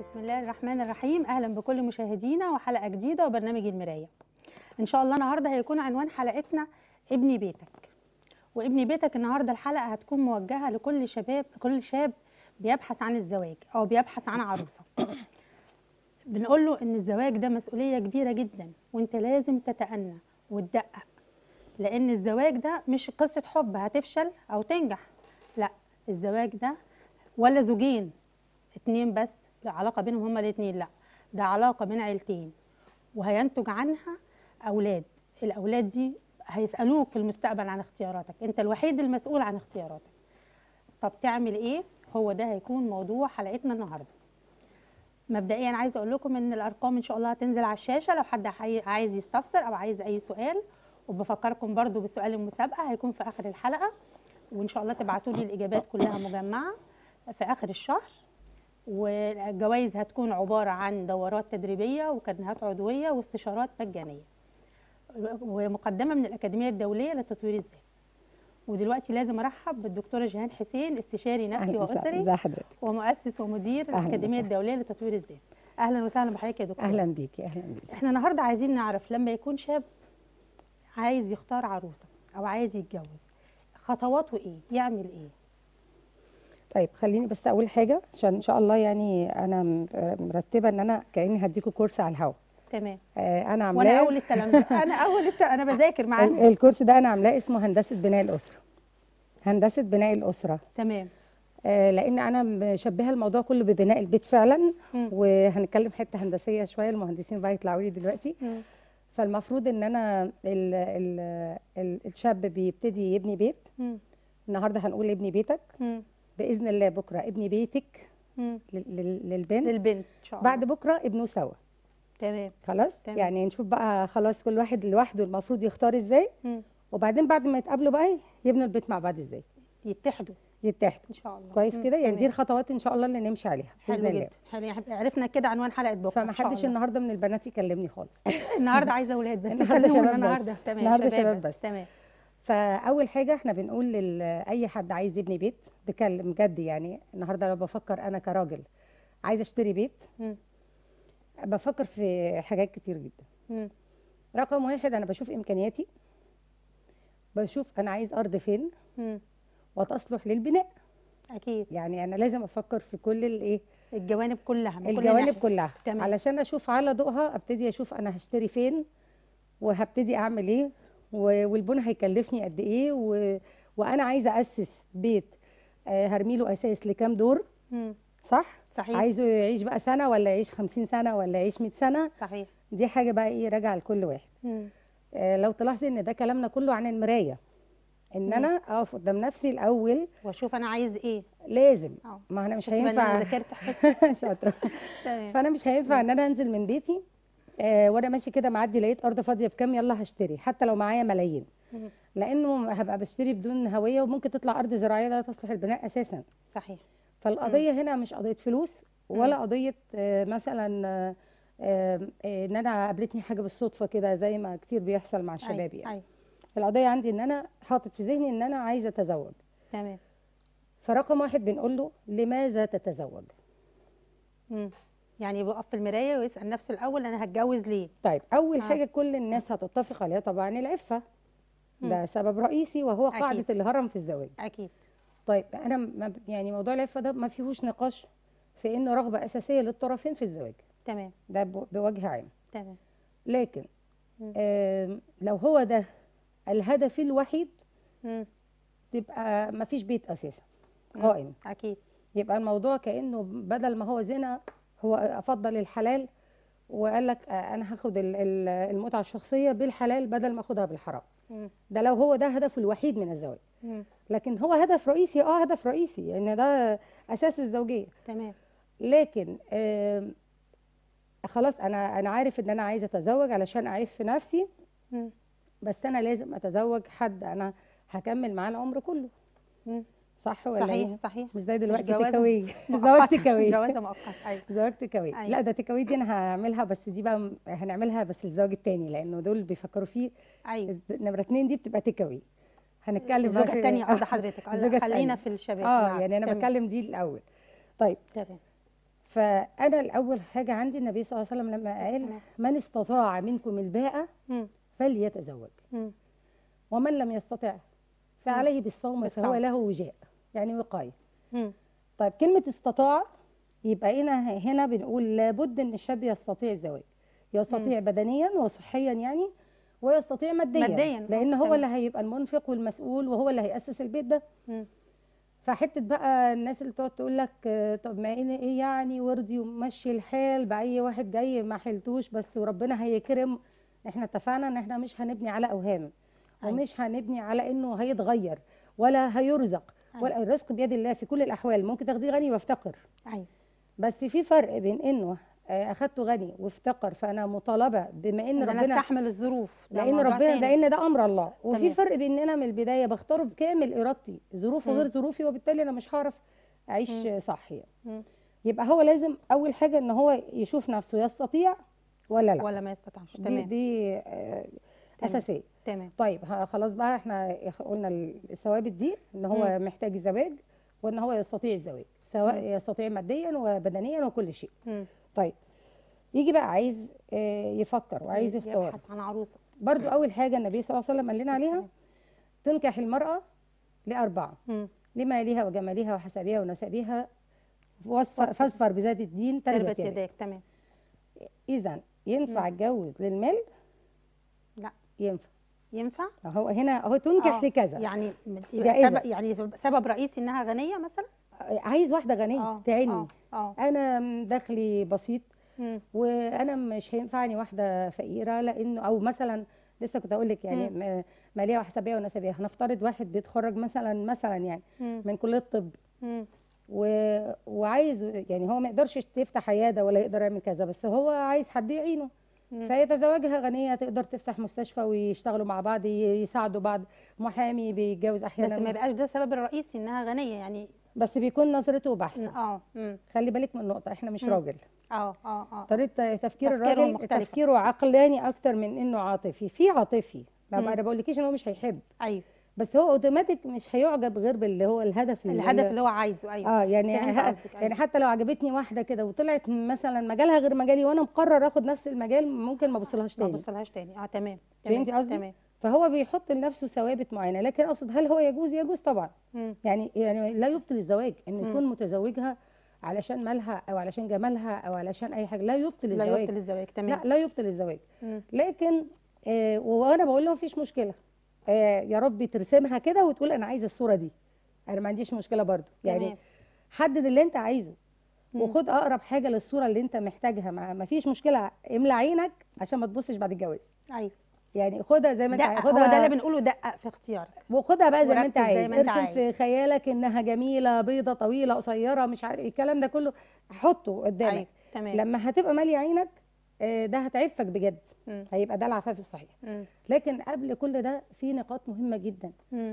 بسم الله الرحمن الرحيم اهلا بكل مشاهدينا وحلقه جديده وبرنامج المرايه ان شاء الله النهارده هيكون عنوان حلقتنا ابني بيتك وابني بيتك النهارده الحلقه هتكون موجهه لكل شباب كل شاب بيبحث عن الزواج او بيبحث عن عروسه بنقول له ان الزواج ده مسؤوليه كبيره جدا وانت لازم تتأنى وتدقق لان الزواج ده مش قصه حب هتفشل او تنجح لا الزواج ده ولا زوجين اتنين بس لا علاقه بينهم هما الاتنين لا ده علاقه بين عيلتين وهينتج عنها اولاد الاولاد دي هيسالوك في المستقبل عن اختياراتك انت الوحيد المسؤول عن اختياراتك طب تعمل ايه هو ده هيكون موضوع حلقتنا النهارده مبدئيا عايزه اقول لكم ان الارقام ان شاء الله هتنزل على الشاشه لو حد حي- عايز يستفسر او عايز اي سؤال وبفكركم برضو بسؤال المسابقه هيكون في اخر الحلقه وان شاء الله تبعتوا لي الاجابات كلها مجمعه في اخر الشهر والجوائز هتكون عباره عن دورات تدريبيه وكرنيهات عضويه واستشارات مجانيه ومقدمه من الاكاديميه الدوليه لتطوير الذات ودلوقتي لازم ارحب بالدكتوره جيهان حسين استشاري نفسي أهلا وسهلا. واسري ازي حضرتك ومؤسس ومدير أهلا الاكاديميه وسهلا. الدوليه لتطوير الذات اهلا وسهلا بحضرتك يا دكتور اهلا بيكي اهلا بيكي احنا النهارده عايزين نعرف لما يكون شاب عايز يختار عروسه او عايز يتجوز خطواته ايه يعمل ايه طيب خليني بس اقول حاجه عشان ان شاء الله يعني انا م- مرتبه ان انا كاني هديكوا كورس على الهوا تمام آه انا وانا عاملاه اول الكلام ده انا اول الت... انا بذاكر ال- معاهم الكورس ده انا عاملاه اسمه هندسه بناء الاسره هندسه بناء الاسره تمام آه لان انا مشبهه الموضوع كله ببناء البيت فعلا مم. وهنتكلم حته هندسيه شويه المهندسين بقى يطلعوا لي دلوقتي مم. فالمفروض ان انا ال ال ال الشاب بيبتدي يبني بيت مم. النهارده هنقول ابني بيتك مم. باذن الله بكره ابني بيتك مم. لل- لل- للبنت للبنت ان شاء الله بعد بكره ابنوا سوا تمام خلاص تمام. يعني نشوف بقى خلاص كل واحد لوحده المفروض يختار ازاي مم. وبعدين بعد ما يتقابلوا بقى يبنوا البيت مع بعض ازاي يتحدوا يتحدوا ان شاء الله كويس مم. كده يعني دي تمام. الخطوات ان شاء الله اللي نمشي عليها باذن حلو الله جدا حلو يعني عرفنا كده عنوان حلقه بكره فما إن شاء حدش الله. النهارده من البنات يكلمني خالص النهارده عايزه اولاد بس النهاردة كلمونا شباب بس. النهارده تمام النهاردة شباب بس. تمام فاول حاجه احنا بنقول لاي حد عايز يبني بيت بكلم جد يعني النهارده لو بفكر انا كراجل عايزه اشتري بيت مم. بفكر في حاجات كتير جدا مم. رقم واحد انا بشوف امكانياتي بشوف انا عايز ارض فين مم. وتصلح للبناء اكيد يعني انا لازم افكر في كل الايه الجوانب كلها من كل الجوانب ناحية. كلها تمام. علشان اشوف على ضوءها ابتدي اشوف انا هشتري فين وهبتدي اعمل ايه و- والبنى هيكلفني قد ايه و... وانا عايزه اسس بيت آه، هرمي له اساس لكام دور مم. صح صحيح عايزه يعيش بقى سنه ولا يعيش 50 سنه ولا يعيش 100 سنه صحيح دي حاجه بقى ايه راجعه لكل واحد مم. آه، لو تلاحظي ان ده كلامنا كله عن المرايه ان مم. انا اقف قدام نفسي الاول واشوف انا عايز ايه لازم اه ما انا مش شفت بقى إن انا هينفع ذاكرت حس شاطره تمام فانا مش هينفع ان انا انزل من بيتي آه وانا ماشي كده معدي لقيت ارض فاضيه بكام يلا هشتري حتى لو معايا ملايين مم. لانه هبقى بشتري بدون هويه وممكن تطلع ارض زراعيه لا تصلح البناء اساسا صحيح فالقضيه هنا مش قضيه فلوس ولا قضيه آه مثلا آه آه آه، ان انا قابلتني حاجه بالصدفه كده زي ما كتير بيحصل مع الشباب أيوة. يعني أيوة. القضيه عندي ان انا حاطط في ذهني ان انا عايزه اتزوج تمام فرقم واحد بنقول له لماذا تتزوج مم. يعني بيقف في المرايه ويسال نفسه الاول انا هتجوز ليه طيب اول آه. حاجه كل الناس هتتفق عليها طبعا العفه مم. ده سبب رئيسي وهو أكيد. قاعده الهرم في الزواج اكيد طيب انا ما يعني موضوع العفه ده ما فيهوش نقاش في انه رغبه اساسيه للطرفين في الزواج تمام ده ب- بوجه عام تمام لكن مم. آم، لو هو ده الهدف الوحيد مم. تبقى ما فيش بيت اساسا مم. قائم اكيد يبقى الموضوع كانه بدل ما هو زنا هو افضل الحلال وقال لك آه، انا هاخد ال- ال- المتعه الشخصيه بالحلال بدل ما اخدها بالحرام مم. ده لو هو ده هدفه الوحيد من الزواج مم. لكن هو هدف رئيسي اه هدف رئيسي لان يعني ده اساس الزوجيه تمام لكن آم، خلاص انا انا عارف ان انا عايزه اتزوج علشان اعيش في نفسي مم. بس انا لازم اتزوج حد انا هكمل معاه العمر كله مم. صح ولا صحيح ايه صحيح مش زي دلوقتي جوازة تكاوي زواج مؤقت. تكاوي جوازه مؤقت ايوه زواج تكاوي أيوة. لا ده تكاوي دي انا هعملها بس دي بقى م- هنعملها بس الزواج التاني لانه دول بيفكروا فيه ايوه الز- نمره اتنين دي بتبقى تكاوي هنتكلم الزوجه بقى في- الثانيه قصد حضرتك الزوجة خلينا التانية. في الشباب اه نعم. يعني انا تمام. بتكلم دي الاول طيب تمام فانا الاول حاجه عندي النبي صلى الله عليه وسلم لما قال السلام. من استطاع منكم الباءه مم. فليتزوج مم. ومن لم يستطع فعليه بالصوم فهو بالصوم. له وجاء يعني وقايه مم. طيب كلمه استطاع يبقى هنا هنا بنقول لابد ان الشاب يستطيع الزواج يستطيع بدنيا وصحيا يعني ويستطيع ماديا مادياً، آه، لان هو تمام. اللي هيبقى المنفق والمسؤول وهو اللي هيأسس البيت ده مم. فحته بقى الناس اللي تقعد تقول لك آه، طب ما ايه إيه يعني وردي ومشي الحال باي واحد جاي ما حلتوش بس وربنا هيكرم احنا اتفقنا ان احنا مش هنبني على اوهام أيوة. ومش هنبني على انه هيتغير ولا هيرزق ولا الرزق بيد الله في كل الاحوال ممكن تاخديه غني وافتقر ايوه بس في فرق بين انه آه، اخدته غني وافتقر فانا مطالبه بما ان ان انا ربنا استحمل الظروف ده لان موضوع ربنا تاني. لان ده امر الله وفي تمام. فرق بين ان انا من البدايه بختاره بكامل ارادتي ظروفه مم. غير ظروفي وبالتالي انا مش هعرف اعيش مم. صح يعني مم. يبقى هو لازم اول حاجه ان هو يشوف نفسه يستطيع ولا لا ولا ما يستطيعش دي تمام دي آه، اساسيه تمام طيب ها- خلاص بقى احنا قلنا الثوابت دي ان هو محتاج الزواج وان هو يستطيع الزواج سواء يستطيع ماديا وبدنيا وكل شيء مم. طيب يجي بقى عايز آه، يفكر وعايز يختار يبحث عن عروسه برضو اول حاجه النبي صلى الله عليه وسلم قال لنا عليها السلام. تنكح المراه لاربعه مم. لمالها وجمالها وحسبها ونسبها واصفر فاصفر بذات الدين تربت تربت يديك يديك تمام اذا ينفع اتجوز للمال لا ينفع ينفع هو هنا هو تنكح آه، لكذا يعني يبقى جائزة. سبب يعني سبب رئيسي انها غنيه مثلا عايز واحده غنيه اه تعيني اه اه انا دخلي بسيط مم. وانا مش هينفعني واحده فقيره لانه او مثلا لسه كنت اقول لك يعني م- ماليه وحسابيه ونسبيه هنفترض واحد بيتخرج مثلا مثلا يعني مم. من كليه الطب مم. و... وعايز يعني هو ما يقدرش يفتح عياده ولا يقدر يعمل كذا بس هو عايز حد يعينه مم. فيتزوجها غنيه تقدر تفتح مستشفى ويشتغلوا مع بعض ي- يساعدوا بعض محامي بيتجوز احيانا بس ما يبقاش ده السبب الرئيسي انها غنيه يعني بس بيكون نظرته وبحثه اه مم. خلي بالك من نقطه احنا مش مم. راجل اه اه اه طريقه تفكير تفكيرهم الراجل مختلفة. تفكيره عقلاني اكتر من انه عاطفي في عاطفي ما مم. انا بقولكيش ان هو مش هيحب ايوه بس هو اوتوماتيك مش هيعجب غير باللي هو الهدف اللي الهدف اللي هو عايزه ايوه اه يعني فهمت ه- قصدك، أيوة. يعني حتى لو عجبتني واحده كده وطلعت مثلا مجالها غير مجالي وانا مقرر اخد نفس المجال ممكن ما ابصلهاش ما تاني بصلهاش تاني اه تمام تمام فهمتي قصدي؟ تمام فهو بيحط لنفسه ثوابت معينه لكن اقصد هل هو يجوز يجوز طبعا مم. يعني يعني لا يبطل الزواج انه مم. يكون متزوجها علشان مالها او علشان جمالها او علشان اي حاجه لا يبطل لا الزواج يبطل الزواج تمام لا لا يبطل الزواج مم. لكن آه وانا بقول له مفيش مشكله آه يا رب ترسمها كده وتقول انا عايزه الصوره دي انا ما عنديش مشكله برضو يعني تمام. حدد اللي انت عايزه مم. وخد اقرب حاجه للصوره اللي انت محتاجها ما ما فيش مشكله املى عينك عشان ما تبصش بعد الجواز ايوه يعني خدها زي ما انت دقق عايز هو ده اللي بنقوله دقق في اختيارك وخدها بقى زي ما انت وركز زي عايز ما انت ارسم في عايز. خيالك انها جميله بيضه طويله قصيره مش عارف الكلام ده كله حطه قدامك ايوه تمام لما هتبقى ماليه عينك آه، ده هتعفك بجد مم. هيبقى ده العفاف الصحيح مم. لكن قبل كل ده في نقاط مهمه جدا مم.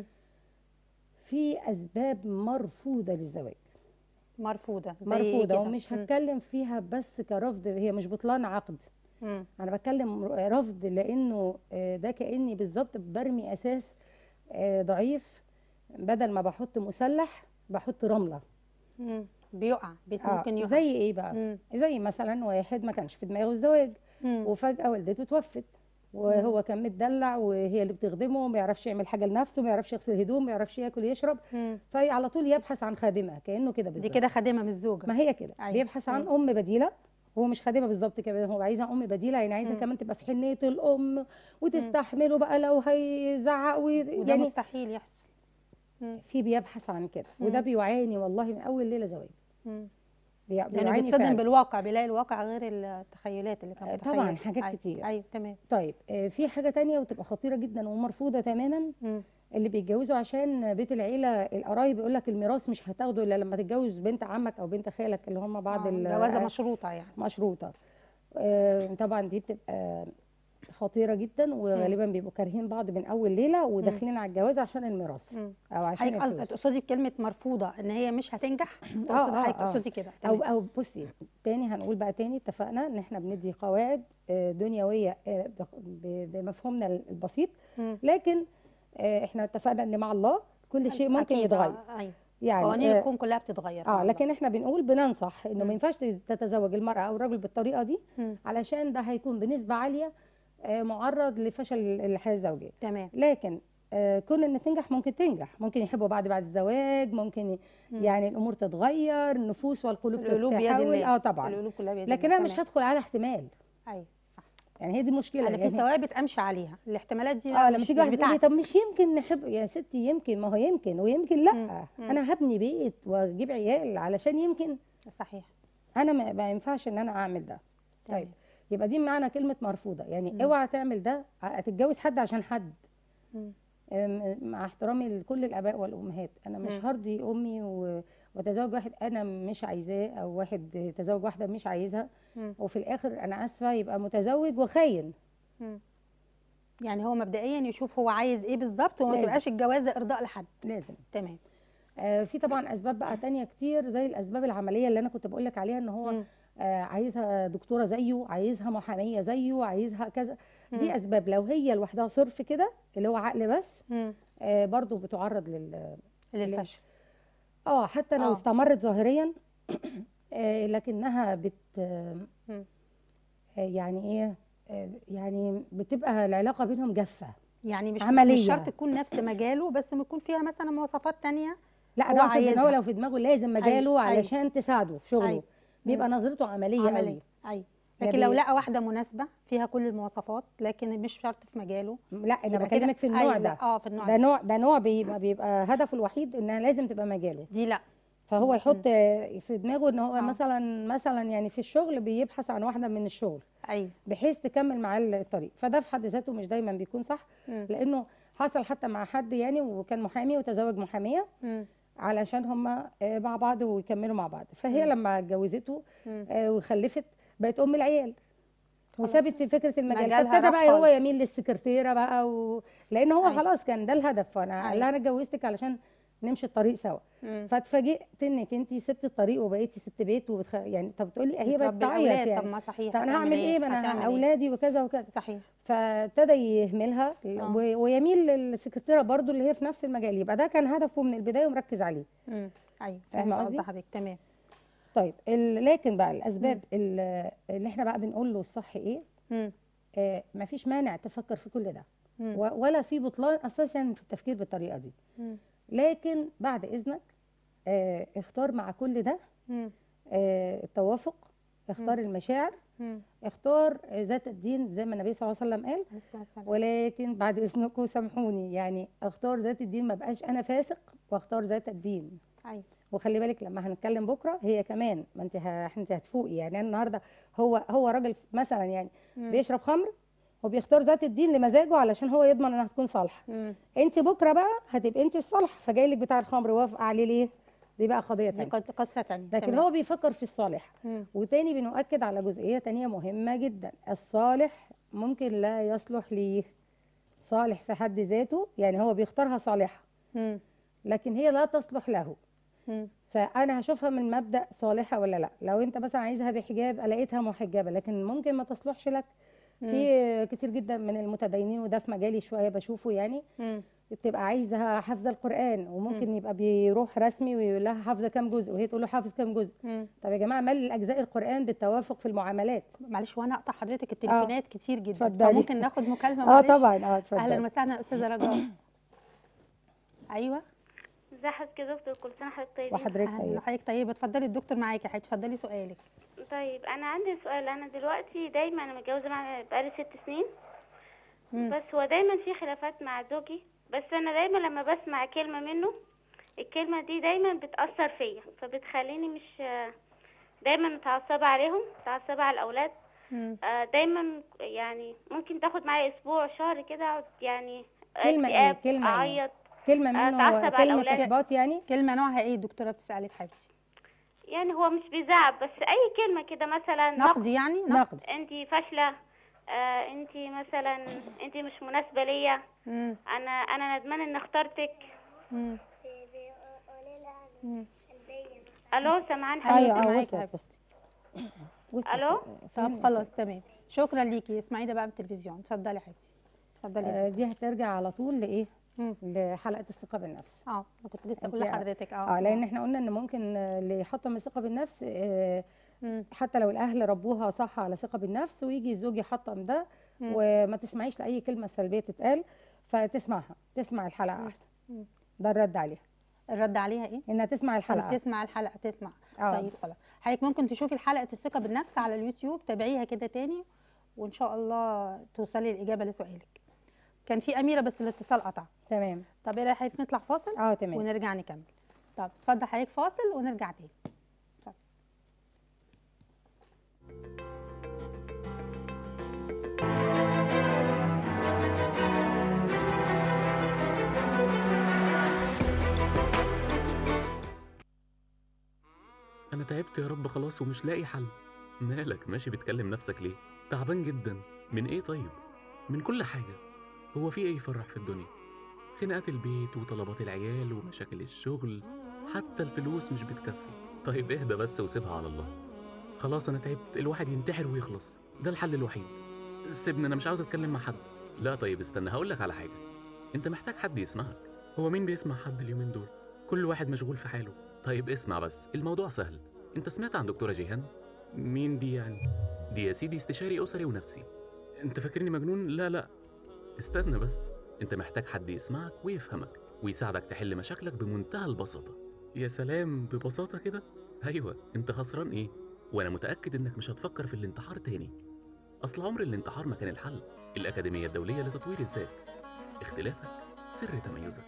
في اسباب مرفوضه للزواج مرفوضه زي مرفوضه كده. ومش مم. هتكلم فيها بس كرفض هي مش بطلان عقد مم. انا بتكلم رفض لانه آه، ده كاني بالظبط برمي اساس آه، ضعيف بدل ما بحط مسلح بحط رمله مم. بيقع بيت آه، ممكن يقع زي ايه بقى مم. زي مثلا واحد ما كانش في دماغه الزواج مم. وفجاه والدته توفت وهو كان متدلع وهي اللي بتخدمه وما يعرفش يعمل حاجه لنفسه ما يعرفش يغسل هدوم ما يعرفش ياكل يشرب مم. فعلى طول يبحث عن خادمه كانه كده دي بالظبط كده خادمه من الزوجه ما هي كده أيوة. بيبحث عن مم. ام بديله هو مش خادمه بالظبط كده هو عايزه ام بديله يعني عايزه مم. كمان تبقى في حنيه الام وتستحمله بقى لو هيزعق وي... وده يعني مستحيل يحصل مم. في بيبحث عن كده وده مم. بيعاني والله من اول ليله زواج مم. بي... يعني بيعاني بيتصدم فعلا بالواقع بيلاقي الواقع غير التخيلات اللي كان آه، متخيلها طبعاً حاجات أيوة. كتير. ايوه تمام طيب آه، في حاجه تانية وتبقى خطيره جدا ومرفوضه تماما مم. اللي بيتجوزوا عشان بيت العيله القرايب يقول لك الميراث مش هتاخده الا لما تتجوز بنت عمك او بنت خالك اللي هم بعض آه، ال- جوازه مشروطه يعني مشروطه آه، طبعا دي بتبقى خطيره جدا وغالبا بيبقوا كارهين بعض من اول ليله وداخلين على الجواز عشان الميراث مم. او عشان حضرتك قصد- الفلوس تقصدي بكلمه مرفوضه ان هي مش هتنجح تقصد آه، حضرتك آه. تقصدي كده او تمام. او بصي تاني هنقول بقى تاني اتفقنا ان احنا بندي قواعد آه، دنيويه آه، بق- ب- بمفهومنا البسيط مم. لكن آه، احنا اتفقنا ان مع الله كل شيء ممكن أكيد، يتغير آه، ايوه يعني قوانين آه، الكون كلها بتتغير مع اه الله. لكن احنا بنقول بننصح انه مم. ما ينفعش تتزوج المراه او الرجل بالطريقه دي مم. علشان ده هيكون بنسبه عاليه آه، معرض لفشل الحياه الزوجيه تمام لكن آه، كون ان تنجح ممكن تنجح ممكن يحبوا بعض بعد الزواج ممكن ي- مم. يعني الامور تتغير النفوس والقلوب القلوب بيد تتحول الله اه طبعا القلوب كلها بيد لكن الله. انا مش تمام. هدخل على احتمال ايوه صح يعني هي دي المشكله انا في يعني ثوابت امشي عليها الاحتمالات دي اه بقى لما مش- تيجي مش واحده تقول لي بتاعتي. طب مش يمكن نحب يا ستي يمكن ما هو يمكن ويمكن لا مم. مم. انا هبني بيت واجيب عيال علشان يمكن صحيح انا ما ما ينفعش ان انا اعمل ده تمام. طيب يبقى دي معنى كلمه مرفوضه يعني مم. اوعى تعمل ده هتتجوز حد عشان حد مم. أم- مع احترامي لكل الاباء والامهات انا مش مم. هرضي امي و- واتزوج واحد انا مش عايزاه او واحد يتزوج واحده مش عايزها مم. وفي الاخر انا اسفه يبقى متزوج وخاين مم. يعني هو مبدئيا يشوف هو عايز ايه بالظبط وما لازم. تبقاش الجوازه ارضاء لحد لازم تمام آه في طبعا اسباب بقى تانية كتير زي الاسباب العمليه اللي انا كنت بقول لك عليها ان هو مم. آه عايزها دكتوره زيه عايزها محاميه زيه عايزها كذا مم. دي اسباب لو هي لوحدها صرف كده اللي هو عقل بس مم. آه برضو بتعرض لل للفشل اه حتى لو آه. استمرت ظاهريا آه لكنها بت آه مم. يعني ايه آه يعني بتبقى العلاقه بينهم جافه يعني مش عملية. مش شرط تكون نفس مجاله بس يكون فيها مثلا مواصفات تانية لا هو انا اقصد ان هو عايزها. لو في دماغه لازم مجاله أيوة. علشان تساعده في شغله أيوة. بيبقى مم. نظرته عمليه عملية قوي ايوه ده لكن لو بي- لقى واحده مناسبه فيها كل المواصفات لكن مش شرط في مجاله لا انا يبقى كده- بكلمك في النوع أيوة، ده لا، اه في النوع ده ده نوع ده نوع بيبقى, بيبقى هدفه الوحيد انها لازم تبقى مجاله دي لا فهو مم. يحط في دماغه ان هو آه. مثلا مثلا يعني في الشغل بيبحث عن واحده من الشغل ايوه بحيث تكمل معاه الطريق فده في حد ذاته مش دايما بيكون صح مم. لانه حصل حتى مع حد يعني وكان محامي وتزوج محاميه مم. علشان هما آه، مع بعض ويكملوا مع بعض فهي مم. لما اتجوزته مم. آه، وخلفت بقت ام العيال خلاص. وسابت فكره المجال مجالها فابتدى راح بقى هو خالص. يميل للسكرتيره بقى و... لان هو أيوة. خلاص كان ده الهدف فانا قال لها انا اتجوزتك علشان نمشي الطريق سوا مم. فاتفاجئت انك انت سبت الطريق وبقيتي ست بيت وبتخ... يعني طب تقولي هي بقت بتربي تعيط الأولاد، يعني طب ما صحيح طب انا هتعمل هعمل ايه ما هتعمل انا إيه؟ اولادي وكذا وكذا صحيح فابتدى يهملها آه. و... ويميل للسكرتيره برضو اللي هي في نفس المجال يبقى ده كان هدفه من البدايه ومركز عليه مم. ايوه فاهمة فهمت قصدي؟ قصد حضرتك تمام طيب ال... لكن بقى الاسباب ال- اللي احنا بقى بنقول له الصح ايه مم. آه مفيش مانع تفكر في كل ده مم. و... ولا في بطلان اساسا في التفكير بالطريقه دي مم. لكن بعد اذنك آه اختار مع كل ده مم. آه التوافق اختار المشاعر مم. اختار ذات الدين زي ما النبي صلى الله عليه وسلم قال مستوى السلام. ولكن بعد اذنكم سامحوني يعني اختار ذات الدين ما بقاش انا فاسق واختار ذات الدين ايوه وخلي بالك لما هنتكلم بكره هي كمان ما انت ه... انت هتفوقي يعني أنا النهارده هو هو راجل مثلا يعني مم. بيشرب خمر وبيختار ذات الدين لمزاجه علشان هو يضمن انها تكون صالحه مم. انت بكره بقى هتبقى انت الصالحه فجاي لك بتاع الخمر وافق عليه ليه دي بقى قضيه دي تانية قد- قصه تانية لكن تمام. هو بيفكر في الصالح مم. وتاني بنؤكد على جزئيه تانية مهمه جدا الصالح ممكن لا يصلح ليه صالح في حد ذاته يعني هو بيختارها صالحه مم. لكن هي لا تصلح له مم. فانا هشوفها من مبدا صالحه ولا لا لو انت مثلا عايزها بحجاب لقيتها محجبه لكن ممكن ما تصلحش لك في كتير جدا من المتدينين وده في مجالي شويه بشوفه يعني مم. تبقى عايزها حافظه القران وممكن يبقى بيروح رسمي ويقول لها حافظه كام جزء وهي تقول له حافظ كام جزء مم. طب يا جماعه مال الاجزاء القران بالتوافق في المعاملات معلش وانا اقطع حضرتك التليفونات كتير جدا اتفضلي. فممكن ناخد مكالمه اه معلش؟ طبعا اه اتفضل اهلا وسهلا استاذه رجاء ايوه ازي حضرتك يا دكتور كل سنه وحضرتك طيبين وحضرتك اهلا طيب وحضرتك طيبه اتفضلي الدكتور معاكي يا حبيبتي اتفضلي سؤالك طيب انا عندي سؤال انا دلوقتي دايما انا متجوزه مع بقالي ست سنين مم. بس هو دايما في خلافات مع زوجي بس انا دايما لما بسمع كلمه منه الكلمه دي دايما بتاثر فيا فبتخليني مش دايما متعصبه عليهم متعصبه على الاولاد مم. آه، دايما يعني ممكن تاخد معايا اسبوع شهر كده اقعد يعني كلمة إيه؟ اكتئاب، كلمة إيه؟ اعيط كلمه آه، منه تعصب على كلمه الأولاد. احباط يعني كلمه نوعها ايه الدكتوره بتسالك حبيبتي يعني هو مش بيزعق بس اي كلمه كده مثلا نقد يعني نقد انت فاشله آه انت مثلا انت مش مناسبه ليا مم. انا انا ندمان ان اخترتك مم. مم. الو سامعان حضرتك ايوه اه معاكي وصلت حبيبتي. وصلت وصلت ألو؟ طب فهمني خلاص تمام شكرا ليكي اسمعي ده بقى من التلفزيون اتفضلي يا حبيبتي اتفضلي يا آه، دي هترجع على طول لايه مم. لحلقه الثقه بالنفس اه أنا كنت لسه أنت- اقول لحضرتك اه اه لان احنا قلنا ان ممكن آه، اللي يحطم الثقه بالنفس آه، مم. حتى لو الاهل ربوها صح على ثقه بالنفس ويجي الزوج يحطم ده مم. وما تسمعيش لاي كلمه سلبيه تتقال فتسمعها تسمع الحلقه مم. احسن مم. ده الرد عليها الرد عليها ايه؟ انها تسمع الحلقه تسمع الحلقه تسمع آه. طيب خلاص حضرتك ممكن تشوفي حلقه الثقه بالنفس على اليوتيوب تابعيها كده تاني وان شاء الله توصلي الاجابه لسؤالك كان في اميره بس الاتصال قطع تمام طب ايه رايك حضرتك نطلع فاصل اه تمام ونرجع نكمل طب اتفضل حضرتك فاصل ونرجع تاني اتفضل. أنا تعبت يا رب خلاص ومش لاقي حل مالك ماشي بتكلم نفسك ليه؟ تعبان جدا من إيه طيب؟ من كل حاجة هو في إيه يفرح في الدنيا؟ خناقات البيت وطلبات العيال ومشاكل الشغل حتى الفلوس مش بتكفي طيب اهدى بس وسيبها على الله خلاص أنا تعبت الواحد ينتحر ويخلص ده الحل الوحيد سيبني أنا مش عاوز أتكلم مع حد لا طيب استنى هقولك على حاجة أنت محتاج حد يسمعك هو مين بيسمع حد اليومين دول؟ كل واحد مشغول في حاله طيب اسمع بس الموضوع سهل انت سمعت عن دكتورة جيهان؟ مين دي يعني؟ دي يا سيدي استشاري أسري ونفسي انت فاكرني مجنون؟ لا لا استنى بس انت محتاج حد يسمعك ويفهمك ويساعدك تحل مشاكلك بمنتهى البساطة يا سلام ببساطة كده؟ أيوة انت خسران ايه؟ وانا متأكد انك مش هتفكر في الانتحار تاني أصل عمر الانتحار ما كان الحل الأكاديمية الدولية لتطوير الذات اختلافك سر تميزك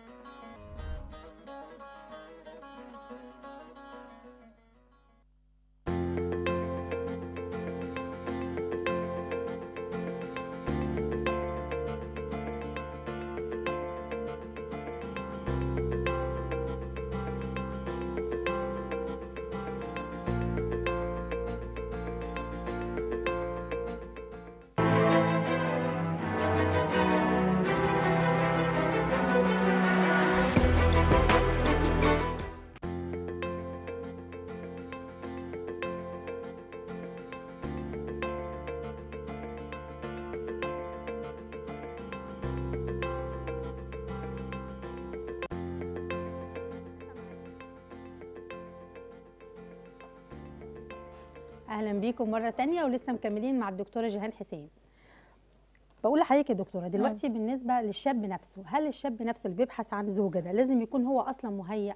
اهلا بيكم مره تانية ولسه مكملين مع الدكتوره جيهان حسين بقول لحضرتك يا دكتوره دلوقتي بالنسبه للشاب نفسه هل الشاب نفسه اللي بيبحث عن زوجه ده لازم يكون هو اصلا مهيأ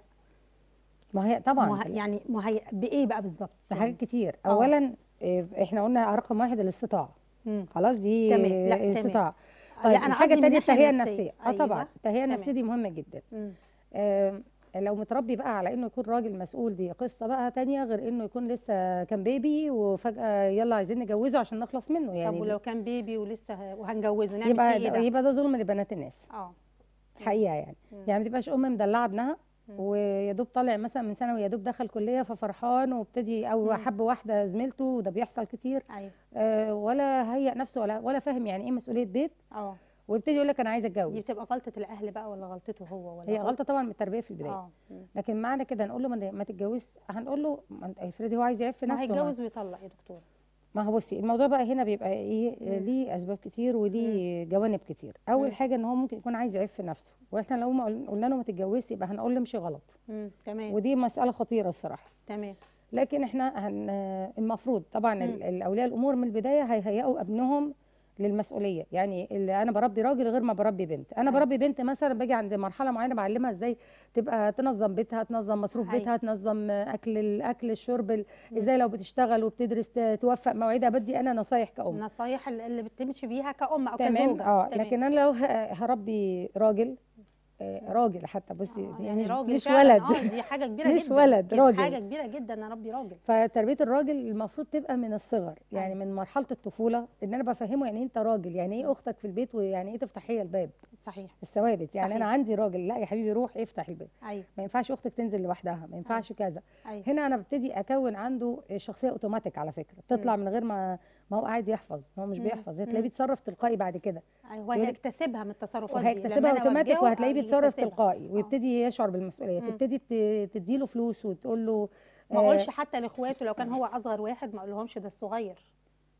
ما هي طبعا مه... يعني مهيأ بايه بقى بالظبط في حاجات كتير آه. اولا إيه، احنا قلنا رقم واحد الاستطاعه مم. خلاص دي تمام. لا، تمام. الاستطاعه لا، طيب أنا الحاجه قصدي من الثانيه الناحية التهيئه النفسية. النفسيه اه طبعا أيوة. التهيئه تمام. النفسيه دي مهمه جدا مم. آه لو متربي بقى على انه يكون راجل مسؤول دي قصه بقى تانية غير انه يكون لسه كان بيبي وفجاه يلا عايزين نجوزه عشان نخلص منه يعني طب ولو كان بيبي ولسه ه- وهنجوزه نعمل يبقى فيه ايه ده ده؟ يبقى ده ظلم لبنات الناس اه حقيقه يعني مم. يعني ما تبقاش ام مدلعه ابنها مم. ويا دوب طالع مثلا من ثانوي يا دوب دخل كليه ففرحان وابتدي او مم. حب واحده زميلته وده بيحصل كتير ايوه آه، ولا هيئ نفسه ولا ولا فاهم يعني ايه مسؤوليه بيت اه ويبتدي يقول لك انا عايز دي اتجوز بتبقى غلطه الاهل بقى ولا غلطته هو ولا هي غلطه طبعا من التربيه في البدايه اه مم. لكن معنى كده نقول له ما ما تتجوز هنقول له ما انت افرضي هو عايز يعف ما نفسه هيتجوز ويطلق يا دكتور ما هو بصي الموضوع بقى هنا بيبقى ايه مم. ليه اسباب كتير وليه جوانب كتير اول مم. حاجه ان هو ممكن يكون عايز يعف نفسه واحنا لو ما قل- قلنا له ما تتجوزش يبقى هنقول له امشي غلط مم. تمام ودي مساله خطيره الصراحه تمام لكن احنا هن المفروض طبعا مم. ال- الاولياء الامور من البدايه هيهيئوا ابنهم للمسؤوليه يعني اللي انا بربي راجل غير ما بربي بنت انا أيوة. بربي بنت مثلا باجي عند مرحله معينه بعلمها ازاي تبقى تنظم بيتها تنظم مصروف أيوة. بيتها تنظم اكل الاكل الشرب ال- مم. ازاي لو بتشتغل وبتدرس ت- توفق مواعيدها بدي انا نصايح كأم النصايح اللي اللي بتمشي بيها كأم او تمام كزوجه اه تمام. لكن انا لو ه- هربي راجل آه، راجل حتى بصي آه، يعني مش, راجل مش فعلاً، ولد اه دي حاجه كبيره مش جدا ولد، دي راجل. حاجه كبيره جدا انا اربي راجل فتربيه الراجل المفروض تبقى من الصغر يعني أيوة. من مرحله الطفوله ان انا بفهمه يعني إيه انت راجل يعني ايه اختك في البيت ويعني ايه تفتح هي الباب صحيح الثوابت يعني انا صحيح. عندي راجل لا يا حبيبي روح افتح الباب ايوه ما ينفعش اختك تنزل لوحدها ما ينفعش كذا ايوه هنا انا ببتدي اكون عنده شخصيه اوتوماتيك على فكره بتطلع من غير ما ما هو قاعد يحفظ هو مش مم. بيحفظ هتلاقيه مم. بيتصرف تلقائي بعد كده ايوه يقولك- هيكتسبها من التصرفات دي وهيكتسبها لما أنا اوتوماتيك أوجهه، وهتلاقيه آه، بيتصرف يكتسبها. تلقائي آه. ويبتدي يشعر بالمسؤوليه مم. تبتدي ت- تديله فلوس وتقول له ما آه، اقولش حتى لاخواته لو كان هو اصغر واحد ما اقولهمش ده الصغير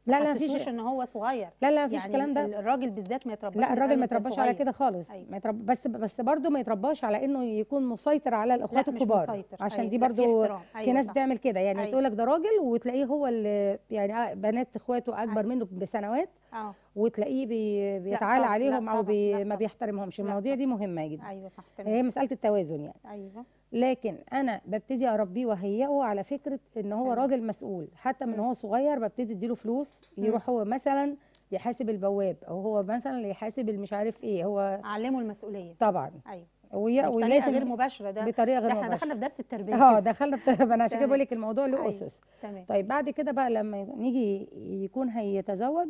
لا ما لا تحسسوش مفيش ان هو صغير لا لا مفيش يعني الكلام ده ال- الراجل بالذات ما يترباش لا من الراجل ما أول يترباش على صغير. كده خالص أيوة. ما يترب... بس بس برضه ما يترباش على انه يكون مسيطر على الاخوات لا، مش الكبار مسيطر. عشان أيوة. دي لا، في برضه احترام. في أيوة ناس صح. بتعمل كده يعني أيوة. تقول لك ده راجل وتلاقيه هو اللي يعني آه بنات اخواته اكبر أيوة. منه بسنوات اه وتلاقيه بي... بيتعالى طبعاً، لا عليهم او طبعاً، بي... لا ما طبعاً. بيحترمهمش لا المواضيع طبعاً. دي مهمه جدا ايوه صح هي تمام مساله التوازن يعني ايوه لكن انا ببتدي اربيه وهيئه على فكره ان هو أيوة. راجل مسؤول حتى من مم. هو صغير ببتدي اديله فلوس مم. يروح هو مثلا يحاسب البواب او هو مثلا اللي يحاسب المش عارف ايه هو علموا المسؤوليه طبعا ايوه وي- بطريقه غير ولازم مباشره ده بطريقه ده غير احنا مباشره دخلنا في درس التربيه اه كده. دخلنا في انا عشان كده تمام. بقول لك الموضوع له أيوة. اسس تمام طيب بعد كده بقى لما نيجي يكون هيتزوج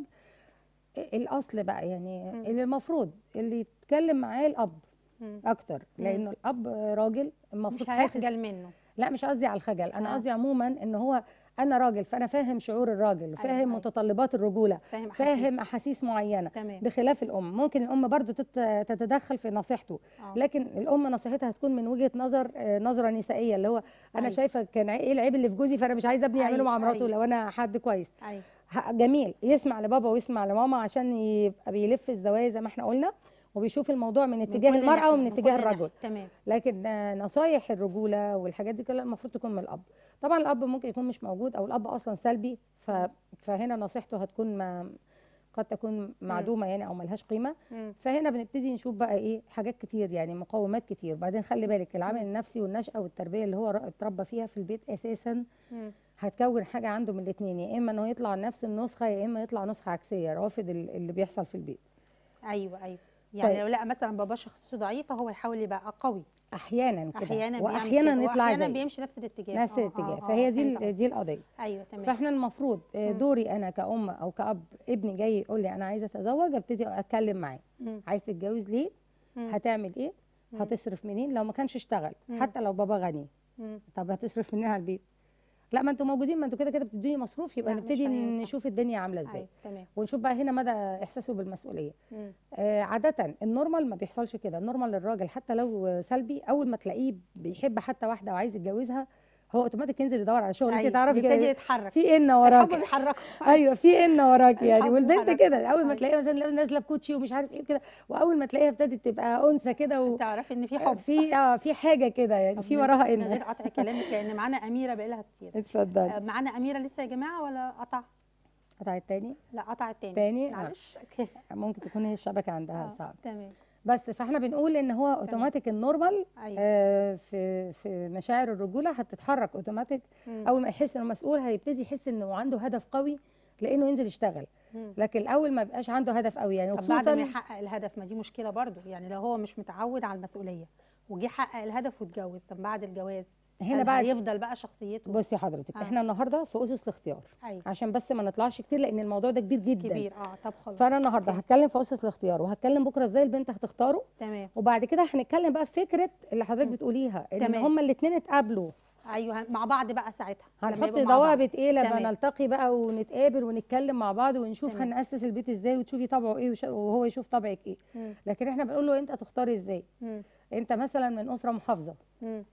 الاصل بقى يعني مم. اللي المفروض اللي يتكلم معاه الاب مم. اكتر مم. لانه الاب راجل مش المفروض حاسس هيخجل منه لا مش قصدي على الخجل انا آه. قصدي عموما ان هو انا راجل فانا فاهم شعور الراجل وفاهم أيوة. متطلبات الرجوله فاهم أحاسيس. فاهم احاسيس معينه تمام بخلاف الام ممكن الام برضو تت- تتدخل في نصيحته آه. لكن الام نصيحتها هتكون من وجهه نظر آه، نظره نسائيه اللي هو انا أيوة. شايفه كان عي- ايه العيب اللي في جوزي فانا مش عايزه ابني يعمله أيوة، مع مراته أيوة. لو انا حد كويس ايوه ه- جميل يسمع لبابا ويسمع لماما عشان يبقى بيلف الزوايا زي ما احنا قلنا وبيشوف الموضوع من من اتجاه كل المراه ناحية، ومن من اتجاه كل الرجل ناحية. تمام لكن آه، نصايح الرجوله والحاجات دي كلها المفروض تكون من الاب طبعا الاب ممكن يكون مش موجود او الاب اصلا سلبي ف... فهنا نصيحته هتكون ما قد تكون معدومه يعني او ملهاش قيمه مم. فهنا بنبتدي نشوف بقى ايه حاجات كتير يعني مقومات كتير بعدين خلي بالك العامل النفسي والنشأة والتربية اللي هو ر- اتربى فيها في البيت اساسا مم. هتكون حاجة عنده من الاتنين يا اما انه يطلع نفس النسخة يا اما يطلع نسخة عكسية رافض ال- اللي بيحصل في البيت ايوه ايوه يعني طيب. لو لقى مثلا بابا شخصيته ضعيفه هو يحاول يبقى قوي احيانا كده احيانا بيعمل واحيانا كده، يطلع واحيانا زي بيمشي نفس الاتجاه نفس آه، آه، الاتجاه آه، فهي دي فهمت ال- قصدك. دي القضية ايوه تمام فاحنا المفروض آه، مم. دوري انا كأم او كأب ابني جاي يقول لي انا عايزة اتزوج ابتدي اتكلم معاه مم. عايز تتجوز ليه مم. هتعمل ايه مم. هتصرف منين لو ما كانش اشتغل مم. حتى لو بابا غني مم. طب هتصرف منين على البيت لا ما انتوا موجودين ما انتوا كده كده بتدوني مصروف يبقى لا، مش نبتدي هينفع. نشوف الدنيا عامله ازاي ايوه تمام ونشوف بقى هنا مدى احساسه بالمسؤوليه مم. آه عاده النورمال ما بيحصلش كده النورمال للراجل حتى لو سلبي اول ما تلاقيه بيحب حتى واحده وعايز يتجوزها هو اوتوماتيك ينزل يدور على شغل انت أيوة، تعرفي بيبتدي كده يتحرك في ان الحب وراك بيحركه ايوه في ان وراك يعني الحب والبنت بيحركها. كده اول ما أيوة. تلاقيها مثلا نازله بكوتشي ومش عارف ايه كده واول ما تلاقيها ابتدت تبقى انثى كده و... تعرفي ان في حب في اه في حاجه كده يعني طب في من- وراها من غير ان قطع كلامك لان معانا اميره بقالها كتير اتفضل آه، معانا اميره لسه يا جماعه ولا قطع قطع التاني لا قطع التاني تاني؟ آه. معلش أوكي. ممكن تكون هي الشبكه عندها آه، صعب تمام بس فاحنا بنقول ان هو اوتوماتيك النورمال ايوه آه، في في مشاعر الرجوله هتتحرك اوتوماتيك مم. اول ما يحس انه مسؤول هيبتدي يحس انه عنده هدف قوي لانه ينزل يشتغل مم. لكن الاول ما بيبقاش عنده هدف قوي يعني طب بعد ما وخصوصا يحقق الهدف ما دي مشكله برضو يعني لو هو مش متعود على المسؤوليه وجه حقق الهدف واتجوز طب بعد الجواز هنا هل بقى هيفضل بقى شخصيته بصي حضرتك آه. احنا النهارده في اسس الاختيار ايوه عشان بس ما نطلعش كتير لان الموضوع ده كبير جدا كبير اه طب خلاص فانا النهارده أوكي. هتكلم في اسس الاختيار وهتكلم بكره ازاي البنت هتختاره تمام وبعد كده هنتكلم بقى في فكره اللي حضرتك مم. بتقوليها ان تمام. هما الاثنين اتقابلوا ايوه هن- مع بعض بقى ساعتها لما هنحط يبقوا مع بعض. ضوابط ايه لما تمام. نلتقي بقى ونتقابل ونتكلم مع بعض ونشوف تمام. هنأسس البيت ازاي وتشوفي طبعه ايه وش- وهو يشوف طبعك ايه مم. لكن احنا بنقول له انت تختاري ازاي مم. انت مثلا من اسره محافظه مم.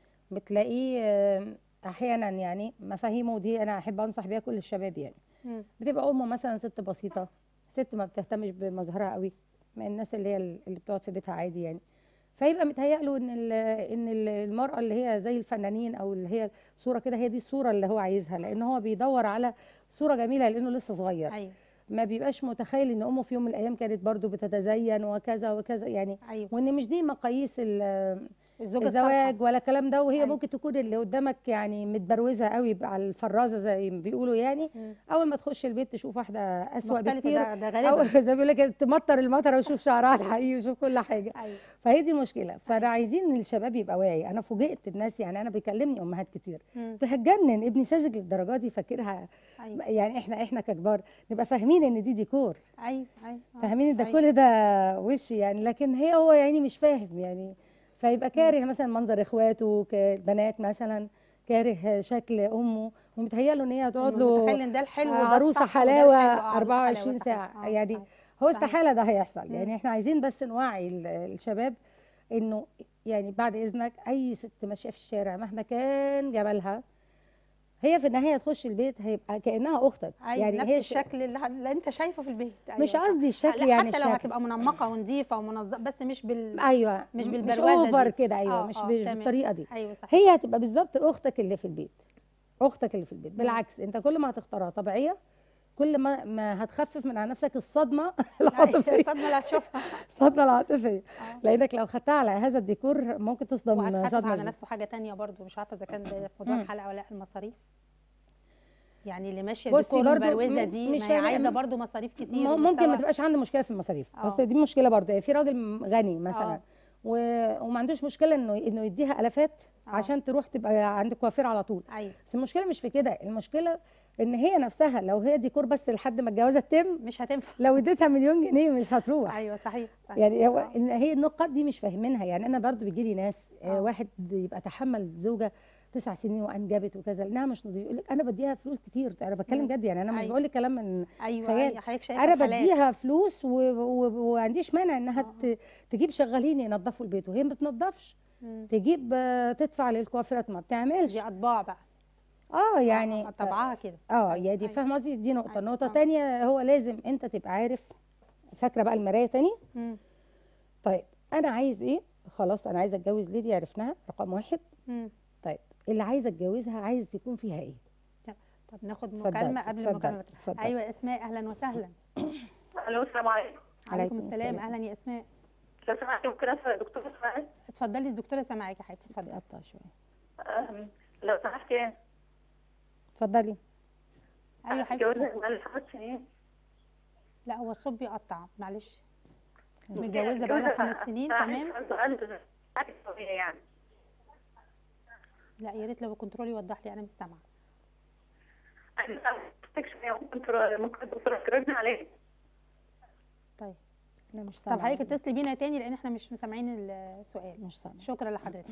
بتلاقيه آم، احيانا يعني مفاهيمه دي انا احب انصح بيها كل الشباب يعني مم. بتبقى امه مثلا ست بسيطه ست ما بتهتمش بمظهرها قوي من الناس اللي هي اللي بتقعد في بيتها عادي يعني فيبقى متهيأ له ان ال- ان ال- المراه اللي هي زي الفنانين او اللي هي صوره كده هي دي الصوره اللي هو عايزها لان هو بيدور على صوره جميله لانه لسه صغير ايوه ما بيبقاش متخيل ان امه في يوم من الايام كانت برضو بتتزين وكذا وكذا يعني ايوه وان مش دي مقاييس ال- الزوجه الزواج ولا الكلام ده وهي أيوة. ممكن تكون اللي قدامك يعني متبروزه قوي على الفرازه زي ما بيقولوا يعني مم. اول ما تخش البيت تشوف واحده اسوأ مختلفه بكتير ده, ده او غالبا زي ما بيقول لك تمطر المطره وشوف شعرها الحقيقي وشوف كل حاجه ايوه فهي دي المشكله فانا عايزين الشباب يبقى واعي انا فوجئت بناس يعني انا بيكلمني امهات كتير مم. هتجنن ابني ساذج للدرجه دي فاكرها ايوه يعني احنا احنا ككبار نبقى فاهمين ان دي ديكور ايوه ايوه آه. فاهمين ان ده أيوة. كل ده وش يعني لكن هي هو يعني مش فاهم يعني فيبقى كاره مثلا منظر اخواته كبنات مثلا كاره شكل امه ومتهيأ ان هي هتقعد له متخيل ان ده الحلو آه، وده عروسه الصح وده حلاوه الحلو. آه، عروسة 24 حلاوة، ساعه صحيح. آه، يعني صحيح. هو صحيح. استحاله ده هيحصل مم. يعني احنا عايزين بس نوعي ال- الشباب انه يعني بعد اذنك اي ست ماشيه في الشارع مهما كان جمالها هي في النهايه تخش البيت هيبقى كانها اختك أيوة يعني نفس هي ش- الشكل اللي, اللي انت شايفه في البيت أيوة مش صح. قصدي الشكل لا، يعني حتى لو الشكل هتبقى منمقه ونظيفه ومنظمه بس مش بال ايوه مش م- مش بالبروازة اوفر دي. كده ايوه آه، مش آه، بال- تمام. بالطريقه دي ايوه صح هي هتبقى بالظبط اختك اللي في البيت اختك اللي في البيت بالعكس انت كل ما هتختارها طبيعيه كل ما ما هتخفف من على نفسك الصدمه العاطفيه الصدمه اللي هتشوفها الصدمه العاطفيه آه. لانك لو خدتها على هذا الديكور ممكن تصدم وهتخفف صدمه على شديدة. نفسه حاجه تانية برضو مش عارفه اذا كان ده في موضوع مم. الحلقه ولا لا المصاريف يعني اللي ماشيه بصي ديكور برضو المبروزه م- دي مش ما هي فاهمة- عايزه برضو مصاريف كتير م- ممكن ما ومستوى- تبقاش عنده مشكله في المصاريف آه. بس دي مشكله برضه يعني في راجل غني مثلا آه. و... وما عندوش مشكله انه انه يديها الافات آه. عشان تروح تبقى عند كوافير على طول ايوه بس المشكله مش في كده المشكله ان هي نفسها لو هي ديكور بس لحد ما الجوازه تتم مش هتنفع لو اديتها مليون جنيه مش هتروح ايوه صحيح, صحيح. يعني هو آه. إن هي النقاط دي مش فاهمينها يعني انا برضو بيجي لي ناس آه. آه. واحد يبقى تحمل زوجه تسع سنين وانجبت وكذا لانها مش نظيفه يقول لك انا بديها فلوس كتير انا بتكلم مم. جد يعني انا مش أيوة. بقول لك كلام من ايوه خيال. أيوة، حضرتك شايفه انا الحالات. بديها فلوس و- و- وعنديش مانع انها آه. ت- تجيب شغالين ينظفوا البيت وهي ما بتنظفش مم. تجيب آه، تدفع للكوافيرات ما بتعملش دي اطباع بقى اه يعني آه، طبعها كده اه يعني أيوة. فاهم قصدي دي نقطه أيوة. النقطه آه. الثانيه هو لازم انت تبقى عارف فاكره بقى المرايه تاني مم. طيب انا عايز ايه خلاص انا عايزه اتجوز ليدي عرفناها رقم واحد مم. طيب اللي عايزه اتجوزها عايز يكون فيها ايه طب ناخد اتفضل، مكالمه قبل اتفضل، المكالمه اتفضل. ايوه اسماء اهلا وسهلا الو السلام عليكم عليكم عليكم السلام السلام. اهلا يا اسماء لو سمحتي ممكن اسال الدكتور اسماعيل اتفضلي الدكتوره سامعاكي يا حبيبتي اتفضلي قطع شويه أم، لو سمحتي اتفضلي ايوه يا حبيبتي اتجوزت بقالي خمس سنين لا هو الصوت بيقطع معلش متجوزه بقالها خمس سنين تمام تمام يعني لا يا ريت لو الكنترول يوضح لي انا مش سامعه أنا محتاج شوية ممكن تر- ممكن الدكتور تردنا عليه طيب انا مش طب سامعه حضرتك اتصلي بينا تاني لان احنا مش مسامعين السؤال مش سامعه شكرا لحضرتك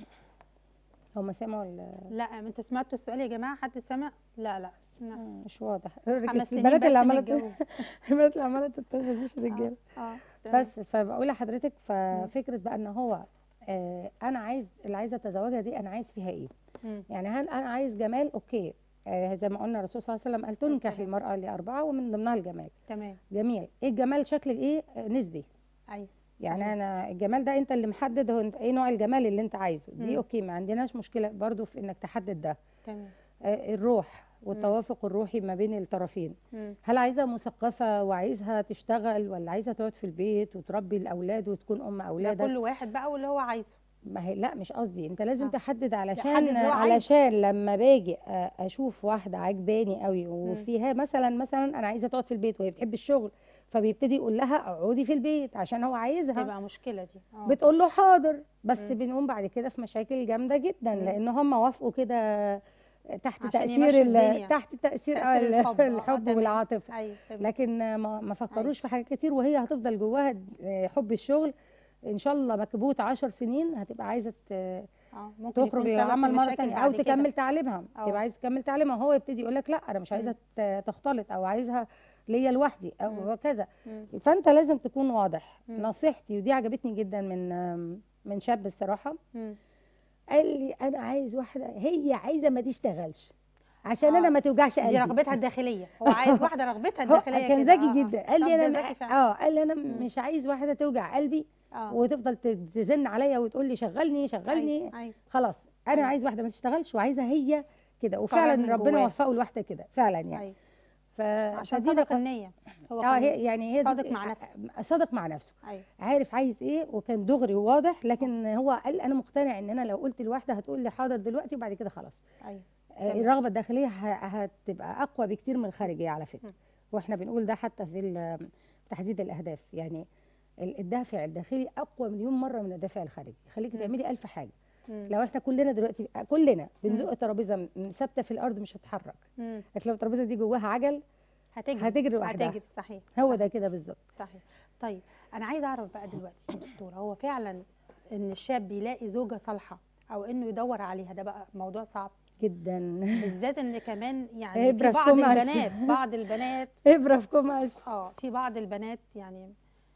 هم سمعوا ال- لا انتوا سمعتوا السؤال يا جماعه حد سمع لا لا سمع مش واضح خمس الرجال- سنين البنات بس اللي عماله متجوز. البنات اللي عماله تتصل مش الرجاله اه تمام. بس فبقول لحضرتك ففكره بقى ان هو آه انا عايز اللي عايزه اتزوجها دي انا عايز فيها ايه مم. يعني هل انا عايز جمال اوكي آه زي ما قلنا الرسول صلى الله عليه وسلم قال تنكح والسلام. المراه لاربعه ومن ضمنها الجمال تمام جميل ايه الجمال شكل ايه آه نسبي ايوه يعني صحيح. انا الجمال ده انت اللي محدد هو انت ايه نوع الجمال اللي انت عايزه دي مم. اوكي ما عندناش مشكله برضو في انك تحدد ده تمام آه الروح والتوافق الروحي ما بين الطرفين مم. هل عايزه مثقفه وعايزها تشتغل ولا عايزه تقعد في البيت وتربي الاولاد وتكون ام ده اولادك كل واحد بقى واللي هو عايزه ما هي لا مش قصدي انت لازم آه. تحدد علشان اللي هو عايزه. علشان لما باجي أ- اشوف واحده عجباني قوي وفيها مثلا مثلا انا عايزه تقعد في البيت وهي بتحب الشغل فبيبتدي يقول لها اقعدي في البيت عشان هو عايزها تبقى مشكله دي اه بتقول له حاضر بس مم. بنقوم بعد كده في مشاكل جامده جدا مم. لان هم وافقوا كده تحت عشان تاثير يمشوا ال- الدنيا. تحت تاثير, تأثير آه ال- الحب. آه، الحب تمام. والعاطفه ايوه تمام. لكن ما ما فكروش في حاجات كتير وهي هتفضل جواها آه، حب الشغل ان شاء الله مكبوت عشر سنين هتبقى عايزه ت- اه ممكن تخرج يكون سبب في للعمل مره مشاكل تانية بعد او كده. تكمل تعليمها أو. تبقى عايزه تكمل تعليمها هو يبتدي يقول لك لا انا مش عايزه ت- تختلط او عايزها ليا لوحدي مم. او كذا مم. فانت لازم تكون واضح مم. نصيحتي ودي عجبتني جدا من آم، من شاب الصراحه مم. قال لي انا عايز واحده هي عايزه ما تشتغلش عشان آه. انا ما توجعش دي قلبي رغبتها الداخليه هو عايز واحده رغبتها هو الداخليه كان كده. ذكي آه، آه. جدا قال طب لي ده انا ذكي فعلا. اه قال لي انا مم. مش عايز واحده توجع قلبي اه وتفضل ت- تزن عليا وتقول لي شغلني شغلني أيوة، أيوة. خلاص انا أيوة. عايز واحده ما تشتغلش وعايزه هي كده من وفعلا ربنا جواه. وفقه لواحده كده فعلا يعني أيوة. ف عشان فدي صادق نقطة- النيه هو اه كان هي يعني هي دي- صادق مع نفسه. صادق مع نفسه ايوه عارف عايز ايه وكان دغري وواضح لكن هو قال انا مقتنع ان انا لو قلت لواحده هتقول لي حاضر دلوقتي وبعد كده خلاص ايوه آه، تمام. الرغبه الداخليه ه- هتبقى اقوى بكتير من الخارجيه على فكره م. واحنا بنقول ده حتى في ال- تحديد الاهداف يعني ال- الدافع الداخلي اقوى مليون مره من الدافع الخارجي يخليكي م. تعملي ألف حاجه مم. لو احنا كلنا دلوقتي كلنا بنزق ترابيزه م- ثابته في الارض مش هتتحرك مم. لكن لو الترابيزه دي جواها عجل هتجري هتجري لوحدها. هتجري صحيح هو صح. ده كده بالظبط صحيح طيب انا عايزه اعرف بقى دلوقتي يا دكتوره هو فعلا ان الشاب بيلاقي زوجه صالحه او انه يدور عليها ده بقى موضوع صعب جدا بالذات ان كمان يعني إبرة في في بعض قماش. البنات بعض البنات ابره في قماش اه في بعض البنات يعني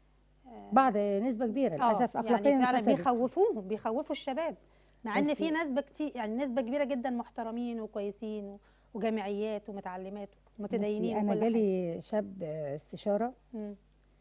آه، بعض نسبه كبيره آه، للاسف اخلاقيا يعني فعلا فسدت. بيخوفوهم بيخوفوا الشباب مع ان بس- في نسبه كتير يعني نسبه كبيره جدا محترمين وكويسين و- وجامعيات ومتعلمات بصي ومتدينين انا وكل حاجة. جالي شاب آه، استشاره مم.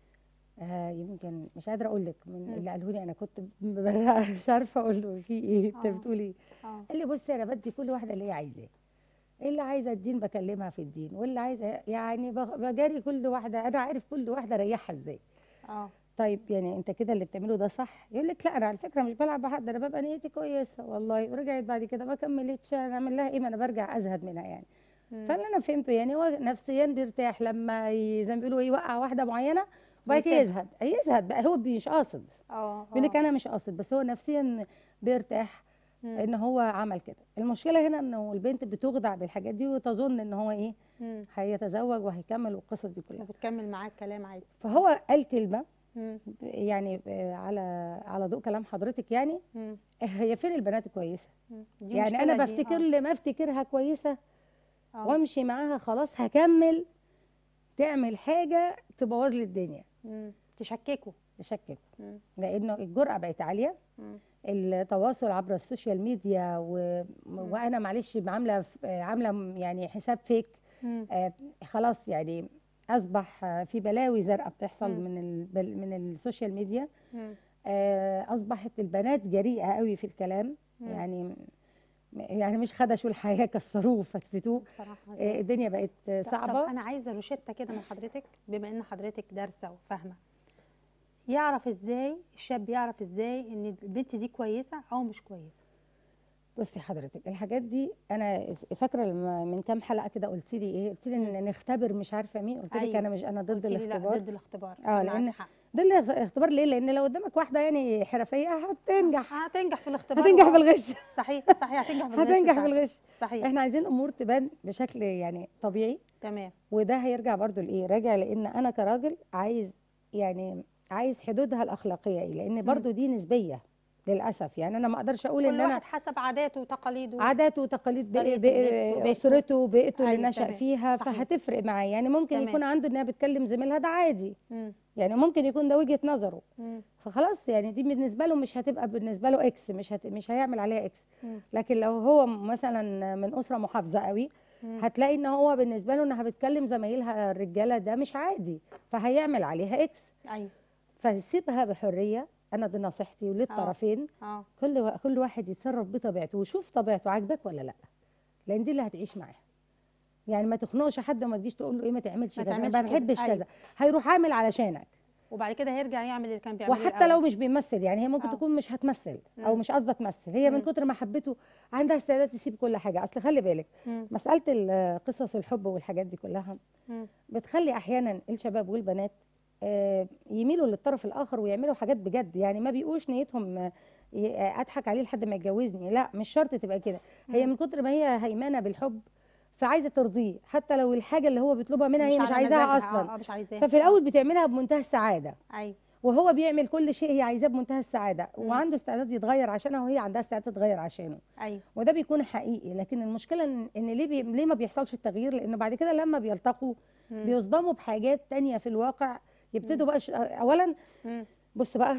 آه يمكن مش قادره اقول لك من مم. اللي قاله لي انا كنت مبرقه مش عارفه اقول له في ايه انت آه. بتقولي ايه اه قال لي بصي انا بدي كل واحده اللي هي عايزاه اللي عايزه الدين بكلمها في الدين واللي عايزه يعني بغ- بجاري كل واحده انا عارف كل واحده اريحها ازاي اه طيب يعني انت كده اللي بتعمله ده صح يقول لك لا انا على فكره مش بلعب بحد انا ببقى نيتي كويسه والله ورجعت بعد كده ما كملتش انا اعمل لها ايه ما انا برجع ازهد منها يعني مم. فاللي انا فهمته يعني هو نفسيا بيرتاح لما ي- زي ما بيقولوا ايه يوقع واحده معينه وبعد كده ويسيبها. يزهد يزهد بقى هو مش قاصد اه بيقول لك آه. انا مش قاصد بس هو نفسيا بيرتاح مم. ان هو عمل كده المشكله هنا انه البنت بتخدع بالحاجات دي وتظن ان هو ايه مم. هيتزوج وهيكمل والقصص دي كلها وبتكمل معاك كلام عادي فهو قال كلمه مم. يعني آه، على على ضوء كلام حضرتك يعني مم. هي فين البنات الكويسه مم. دي يعني انا مشكلة دي. بفتكر اللي ما افتكرها كويسه آه. وامشي معاها خلاص هكمل تعمل حاجه تبوظ لي الدنيا مم. تشككوا تشكك مم. لانه الجرأه بقت عاليه مم. التواصل عبر السوشيال ميديا و... وانا معلش عامله ف- عامله يعني حساب فيك مم. آه خلاص يعني اصبح آه، في بلاوي زرقاء بتحصل مم. من ال... بل- من السوشيال ميديا مم. آه اصبحت البنات جريئه قوي في الكلام مم. يعني يعني مش خدشوا الحياه كسروه وفتفتوه بصراحة آه زي- الدنيا بقت آه، طب- صعبه طب انا عايزه روشته كده من حضرتك بما ان حضرتك دارسه وفاهمه يعرف ازاي الشاب يعرف ازاي ان البنت دي كويسه او مش كويسه بصي حضرتك الحاجات دي انا ف- فاكره لما من كام حلقه كده قلت لي ايه قلت لي ان نختبر مش عارفه مين قلت لك أيوة. انا مش انا ضد قلتيلي لا الاختبار ضد الاختبار آه، معاكي لأن حق. ضد الاختبار ليه لان لو قدامك واحده يعني حرفيه هتنجح هتنجح في الاختبار هتنجح آه. بالغش صحيح صحيح هتنجح بالغش هتنجح فعلا. بالغش صحيح احنا عايزين الامور تبان بشكل يعني طبيعي تمام وده هيرجع برضو لايه راجع لان انا كراجل عايز يعني عايز حدودها الاخلاقيه ايه لان برضو دي نسبيه للاسف يعني انا ما اقدرش اقول كل ان انا واحد حسب عاداته وتقاليده عاداته وتقاليد بقى- طريقة بقى- اللبس وبيئته. اسرته بيئته اللي أيوة، نشا تمام. فيها صحيح. فهتفرق معاه يعني ممكن تمام. يكون عنده انها بتكلم زميلها ده عادي مم. يعني ممكن يكون ده وجهه نظره مم. فخلاص يعني دي بالنسبه له مش هتبقى بالنسبه له اكس مش هت... مش هيعمل عليها اكس مم. لكن لو هو مثلا من اسره محافظه قوي مم. هتلاقي ان هو بالنسبه له انها بتكلم زمايلها الرجاله ده مش عادي فهيعمل عليها اكس ايوه فسيبها بحريه انا دي نصيحتي وللطرفين اه كل وا- كل واحد يتصرف بطبيعته وشوف طبيعته عاجبك ولا لا لان دي اللي هتعيش معاها يعني ما تخنقش حد وما تجيش تقول له ايه ما تعملش ما كذا انا تعملش ما كده، بحبش أيوة. كذا هيروح عامل علشانك وبعد كده هيرجع يعمل اللي كان بيعمله وحتى لو الأول. مش بيمثل يعني هي ممكن آه. تكون مش هتمثل او مم. مش قصدها تمثل هي من مم. كتر ما حبته عندها استعداد تسيب كل حاجه اصل خلي بالك مم. مساله ال- قصص الحب والحاجات دي كلها مم. بتخلي احيانا الشباب والبنات آه، يميلوا للطرف الاخر ويعملوا حاجات بجد يعني ما بيبقوش نيتهم آه، ي- آه، اضحك عليه لحد ما يتجوزني لا مش شرط تبقى كده هي مم. من كتر ما هي هيمانه بالحب فعايزه ترضيه حتى لو الحاجه اللي هو بيطلبها منها هي مش على عايزاها مزاجها، اصلا اه آه، مش عايزاها ففي الاول بتعملها بمنتهى السعاده آه. ايوه وهو بيعمل كل شيء هي عايزاه بمنتهى السعاده مم. وعنده استعداد يتغير عشانها وهي عندها استعداد تتغير عشانه ايوه وده بيكون حقيقي لكن المشكله ان إن ليه بي... ليه ما بيحصلش التغيير لانه بعد كده لما بيلتقوا مم. بيصدموا بحاجات تانية في الواقع يبتدوا بقى ش... اولا مم. بص بقى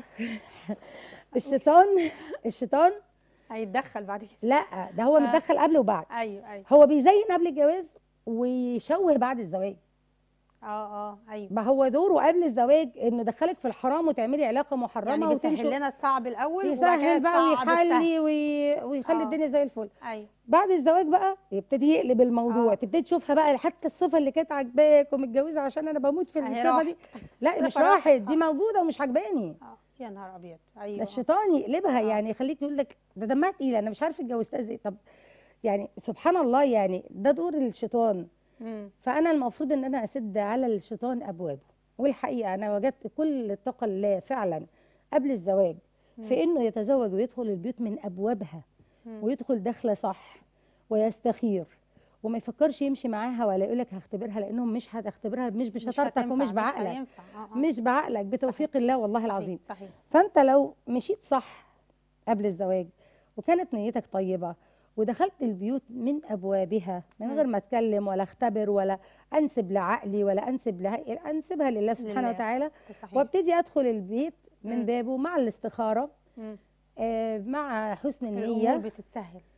الشيطان الشيطان هيتدخل بعد كده لا ده هو آه. متدخل قبل وبعد ايوه ايوه هو بيزين قبل الجواز ويشوه بعد الزواج اه اه ايوه ما هو دوره قبل الزواج انه دخلك في الحرام وتعملي علاقه محرمه يعني وتمشوا بيسهل لنا الصعب الاول وبعد كده يسهل بقى الصعب السهل. ويحلي وي... ويخلي آه. الدنيا زي الفل ايوه بعد الزواج بقى يبتدي يقلب الموضوع آه. آه. تبتدي تشوفها بقى حتى الصفه اللي كانت عاجباك ومتجوزه عشان انا بموت في أهي الصفه دي لا الصفة مش راحت. راحت دي آه. موجوده ومش عجباني اه يا نهار ابيض ده ايوه الشيطان يقلبها آه. يعني يخليك يقول لك ده دمها تقيله انا مش عارفه اتجوزتها ازاي طب يعني سبحان الله يعني ده دور الشيطان مم. فانا المفروض ان انا اسد على الشيطان ابوابه والحقيقه انا وجدت كل الطاقه الله فعلا قبل الزواج في انه يتزوج ويدخل البيوت من ابوابها مم. ويدخل دخله صح ويستخير وما يفكرش يمشي معاها ولا يقول لك هختبرها لانهم مش هتختبرها مش مش هترتك هتنفع، ومش بعقلك هينفع. آه، آه. مش بعقلك بتوفيق الله والله العظيم صحيح صحيح فانت لو مشيت صح قبل الزواج وكانت نيتك طيبه ودخلت البيوت من ابوابها من مم. غير ما اتكلم ولا اختبر ولا انسب لعقلي ولا انسب لها انسبها لله سبحانه لله. وتعالى ده صحيح وابتدي ادخل البيت من مم. بابه مع الاستخاره مم. آه، مع حسن الامور النيه بتتسهل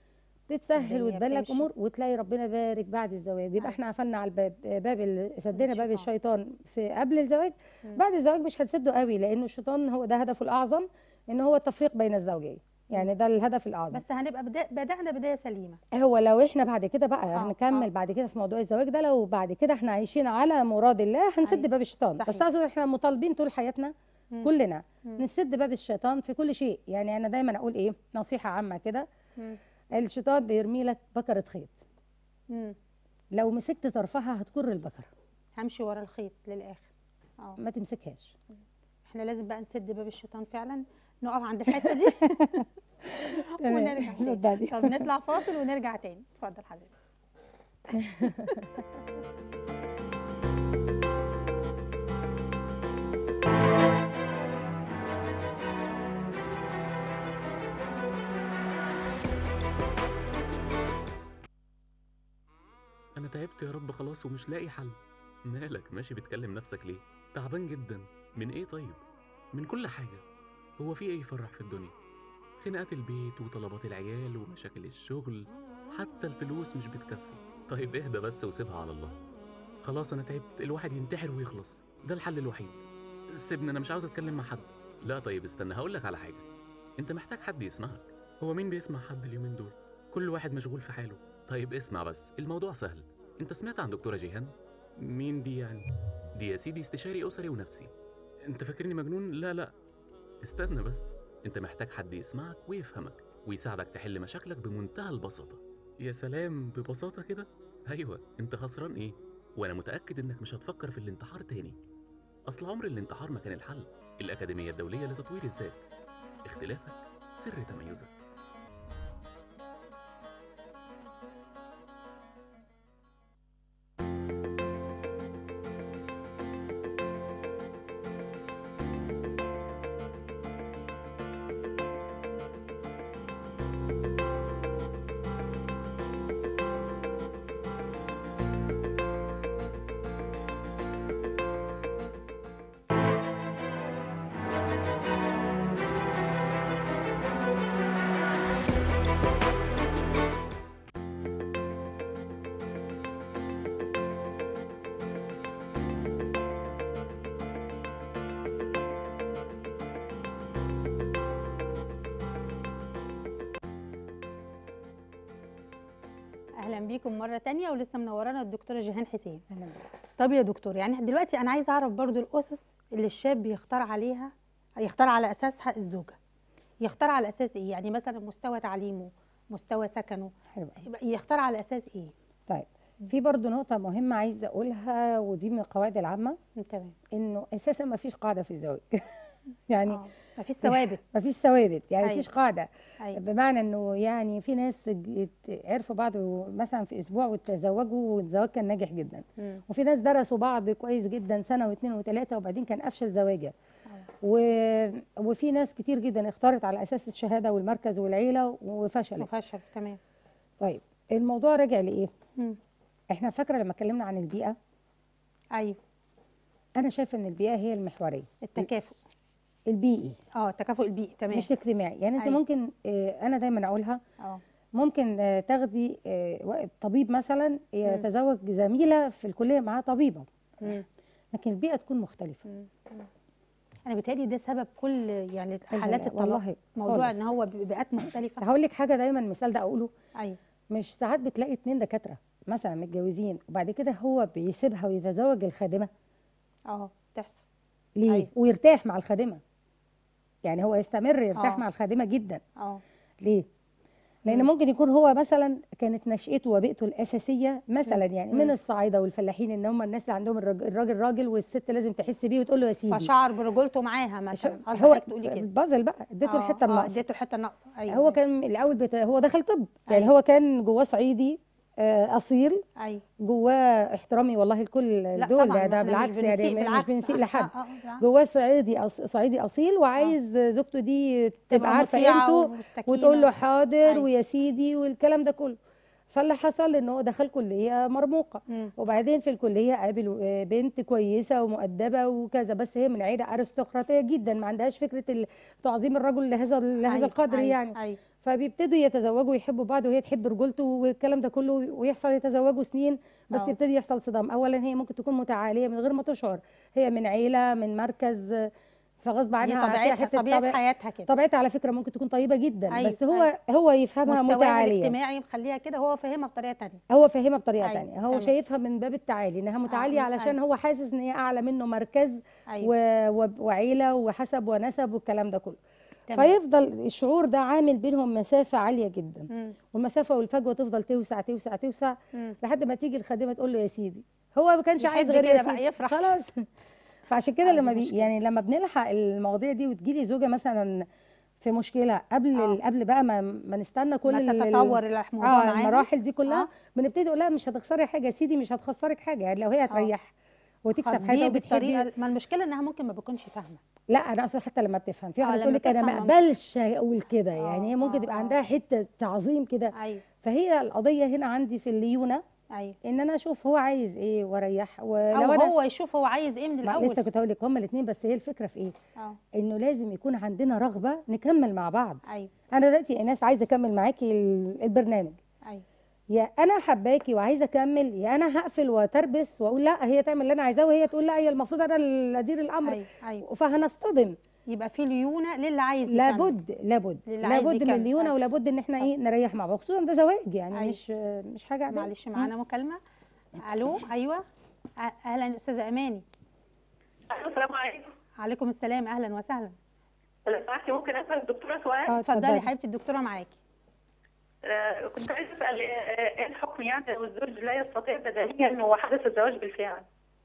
بتسهل الدنيا وتبان لك بتمشي. امور وتلاقي ربنا بارك بعد الزواج يبقى أيوة. احنا قفلنا على الباب باب ال- سدينا باب الشيطان. الشيطان في قبل الزواج مم. بعد الزواج مش هتسده قوي لانه الشيطان هو ده هدفه الاعظم ان هو التفريق بين الزوجين يعني ده الهدف الاعظم بس هنبقى بدا... بدانا بدايه سليمه هو لو احنا بعد كده بقى آه، هنكمل آه. بعد كده في موضوع الزواج ده لو بعد كده احنا عايشين على مراد الله هنسد أيوة، باب الشيطان بس صحيح. اقصد احنا مطالبين طول حياتنا مم. كلنا مم. نسد باب الشيطان في كل شيء يعني انا دايما اقول ايه نصيحه عامه كده مم. الشيطان بيرمي لك بكره خيط مم. لو مسكت طرفها هتكر البكره همشي ورا الخيط للاخر اه ما تمسكهاش احنا لازم بقى نسد باب الشيطان فعلا نقف عند الحته دي ونرجع تاني اتفضلي. طب نطلع فاصل ونرجع تاني اتفضل حضرتك انا تعبت يا رب خلاص ومش لاقي حل مالك ماشي بتكلم نفسك ليه تعبان جدا من ايه طيب من كل حاجه هو في ايه يفرح في الدنيا خناقات البيت وطلبات العيال ومشاكل الشغل حتى الفلوس مش بتكفي طيب اهدى بس وسيبها على الله خلاص انا تعبت الواحد ينتحر ويخلص ده الحل الوحيد سيبني انا مش عاوز اتكلم مع حد لا طيب استنى هقولك على حاجه انت محتاج حد يسمعك هو مين بيسمع حد اليومين دول كل واحد مشغول في حاله طيب اسمع بس الموضوع سهل انت سمعت عن دكتوره جيهان مين دي يعني دي يا سيدي استشاري اسري ونفسي انت فاكرني مجنون لا لا استنى بس انت محتاج حد يسمعك ويفهمك ويساعدك تحل مشاكلك بمنتهى البساطه يا سلام ببساطه كده ايوه انت خسران ايه وانا متاكد انك مش هتفكر في الانتحار تاني اصل عمر الانتحار ما كان الحل الاكاديميه الدوليه لتطوير الذات اختلافك سر تميزك اهلا بيكم مره تانية ولسه منورانا الدكتوره جيهان حسين أهلاً بك. طب يا دكتور يعني دلوقتي انا عايزه اعرف برضو الاسس اللي الشاب بيختار عليها يختار على اساسها الزوجه يختار على اساس ايه يعني مثلا مستوى تعليمه مستوى سكنه حلو يبقى يختار على اساس ايه طيب في برضو نقطة مهمة عايزة أقولها ودي من القواعد العامة تمام إنه أساسا ما فيش قاعدة في الزواج يعني اه مفيش ثوابت ما فيش ثوابت يعني ما أيوة. فيش قاعدة ايوه بمعنى إنه يعني في ناس ج- عرفوا بعض مثلا في أسبوع وتزوجوا والزواج كان ناجح جدا مم. وفي ناس درسوا بعض كويس جدا سنة واثنين وثلاثة وبعدين كان أفشل زواجة آه. و... وفي ناس كتير جدا اختارت على أساس الشهادة والمركز والعيلة وفشلت وفشل تمام طيب الموضوع راجع لإيه؟ مم. احنا فاكرة لما اتكلمنا عن البيئة ايوه انا شايفه ان البيئه هي المحوريه التكافؤ البيئي اه التكافؤ البيئي تمام مش الاجتماعي يعني انت أيوة. ممكن آه، انا دايما اقولها اه ممكن آه، تاخدي آه، وقت طبيب مثلا يتزوج زميله في الكليه معاه طبيبه مم. لكن البيئه تكون مختلفه مم. مم. انا بيتهيألي ده سبب كل يعني لا، حالات لا، الطلاق والله موضوع خالص. ان هو بيئات مختلفه هقول لك حاجه دايما المثال ده اقوله ايوه مش ساعات بتلاقي اتنين دكاتره مثلا متجوزين وبعد كده هو بيسيبها ويتزوج الخادمه اه تحصل ليه أيوة. ويرتاح مع الخادمه يعني هو يستمر يرتاح آه. مع الخادمه جدا اه ليه؟ لان مم. ممكن يكون هو مثلا كانت نشأته وبيئته الاساسيه مثلا يعني مم. من الصعايده والفلاحين ان هم الناس اللي عندهم الراج- الراجل راجل والست لازم تحس بيه وتقول له يا سيدي فشعر برجولته معاها مثلا قصدك هو حضرتك تقولي كده البازل بقى اديته آه، الحته اه الناقصه اديته الحته الناقصه ايوه هو كان الاول بت... هو دخل طب يعني أيوة. هو كان جواه صعيدي آه، اصيل ايوه جواه احترامي والله لكل لا دول طبعا ده, ده إحنا مش بالعكس بنسيء، يعني مش بالعكس. بنسيء آه، لحد آه، آه، بالعكس. جواه صعيدي أص... صعيدي اصيل وعايز زوجته دي تبقى عارفه مطيعة قيمته ومستكينة. وتقول له حاضر أيوة. ويا سيدي والكلام ده كله فاللي حصل ان هو دخل كليه مرموقه مم. وبعدين في الكليه قابل آه، بنت كويسه ومؤدبه وكذا بس هي من عيله ارستقراطيه جدا ما عندهاش فكره ال- تعظيم الرجل لهذا لهذا أيوة، القدر أيوة، يعني أيوة. فبيبتدوا يتزوجوا يحبوا بعض وهي تحب رجولته والكلام ده كله ويحصل يتزوجوا سنين بس آه. يبتدي يحصل صدام اولا هي ممكن تكون متعاليه من غير ما تشعر هي من عيله من مركز آه، فغصب دي عنها فيها طبيعتها حته طبيعه طبيعة حياتها كده طبيعتها على فكره ممكن تكون طيبه جدا أيوة، بس هو أيوة. هو يفهمها مستواها متعاليه الاجتماعي مخليها كده هو فاهمها بطريقه تانية هو فاهمها بطريقه أيوة، تانية هو تمام. شايفها من باب التعالي انها متعاليه آه، علشان أيوة. هو حاسس ان هي اعلى منه مركز ايوه و... و... وعيله وحسب ونسب والكلام ده كله تمام. فيفضل الشعور ده عامل بينهم مسافه عاليه جدا مم. والمسافه والفجوه تفضل توسع توسع توسع مم. لحد ما تيجي الخادمه تقول له يا سيدي هو ما كانش يحب عايز غير كده يا بقى سيدي يفرح. خلاص فعشان كده آه، دي لما بي مشكلة. يعني لما بنلحق المواضيع دي وتجيلي زوجه مثلا في مشكله قبل آه. قبل بقى ما, ما نستنى كل ما ال- تتطور الموضوع اه معاها المراحل دي كلها آه. بنبتدي نقول لها مش هتخسري حاجه يا سيدي مش هتخسرك حاجه يعني لو هي هتريح وتكسب خديه حاجه بالطريقه وبتحبي ما المشكله انها ممكن ما بكونش فاهمه لا انا اقصد حتى لما بتفهم في آه، واحده لما تقول لك انا ما تفهم ممكن. اقبلش اقول كده يعني هي آه، ممكن آه، تبقى آه. عندها حته تعظيم كده ايوه فهي القضيه هنا عندي في الليونه ايوه ان انا اشوف هو عايز ايه واريح او ولو انا هو يشوف هو عايز ايه من ما الاول لسه كنت هقول لك هما الاثنين بس هي الفكره في ايه اه انه لازم يكون عندنا رغبه نكمل مع بعض ايوه انا دلوقتي ايناس عايزه اكمل معاكي ال- البرنامج ايوه يا انا حباكي وعايزه اكمل يا انا هقفل وتربس واقول لا هي تعمل اللي انا عايزاه وهي تقول لا هي المفروض انا اللي ادير الامر ايوه ايوه فهنصطدم يبقى في ليونه للي عايز يكمل. لابد لابد للي عايز لابد من يكمل. ليونه أيوة. ولابد ان احنا ايه نريح مع بعض خصوصا ده زواج يعني أيوة. مش مش حاجه عادية. معلش معانا مكالمه الو ايوه أ- اهلا استاذه اماني السلام عليكم عليكم السلام اهلا وسهلا لو سمحتي ممكن اسال الدكتوره سؤال اه اتفضلي اتفضلي حبيبتي الدكتوره معاكي آه، كنت عايزه اسال آه، ايه الحكم يعني لو الزوج لا يستطيع بدنيا وحدث الزواج بالفعل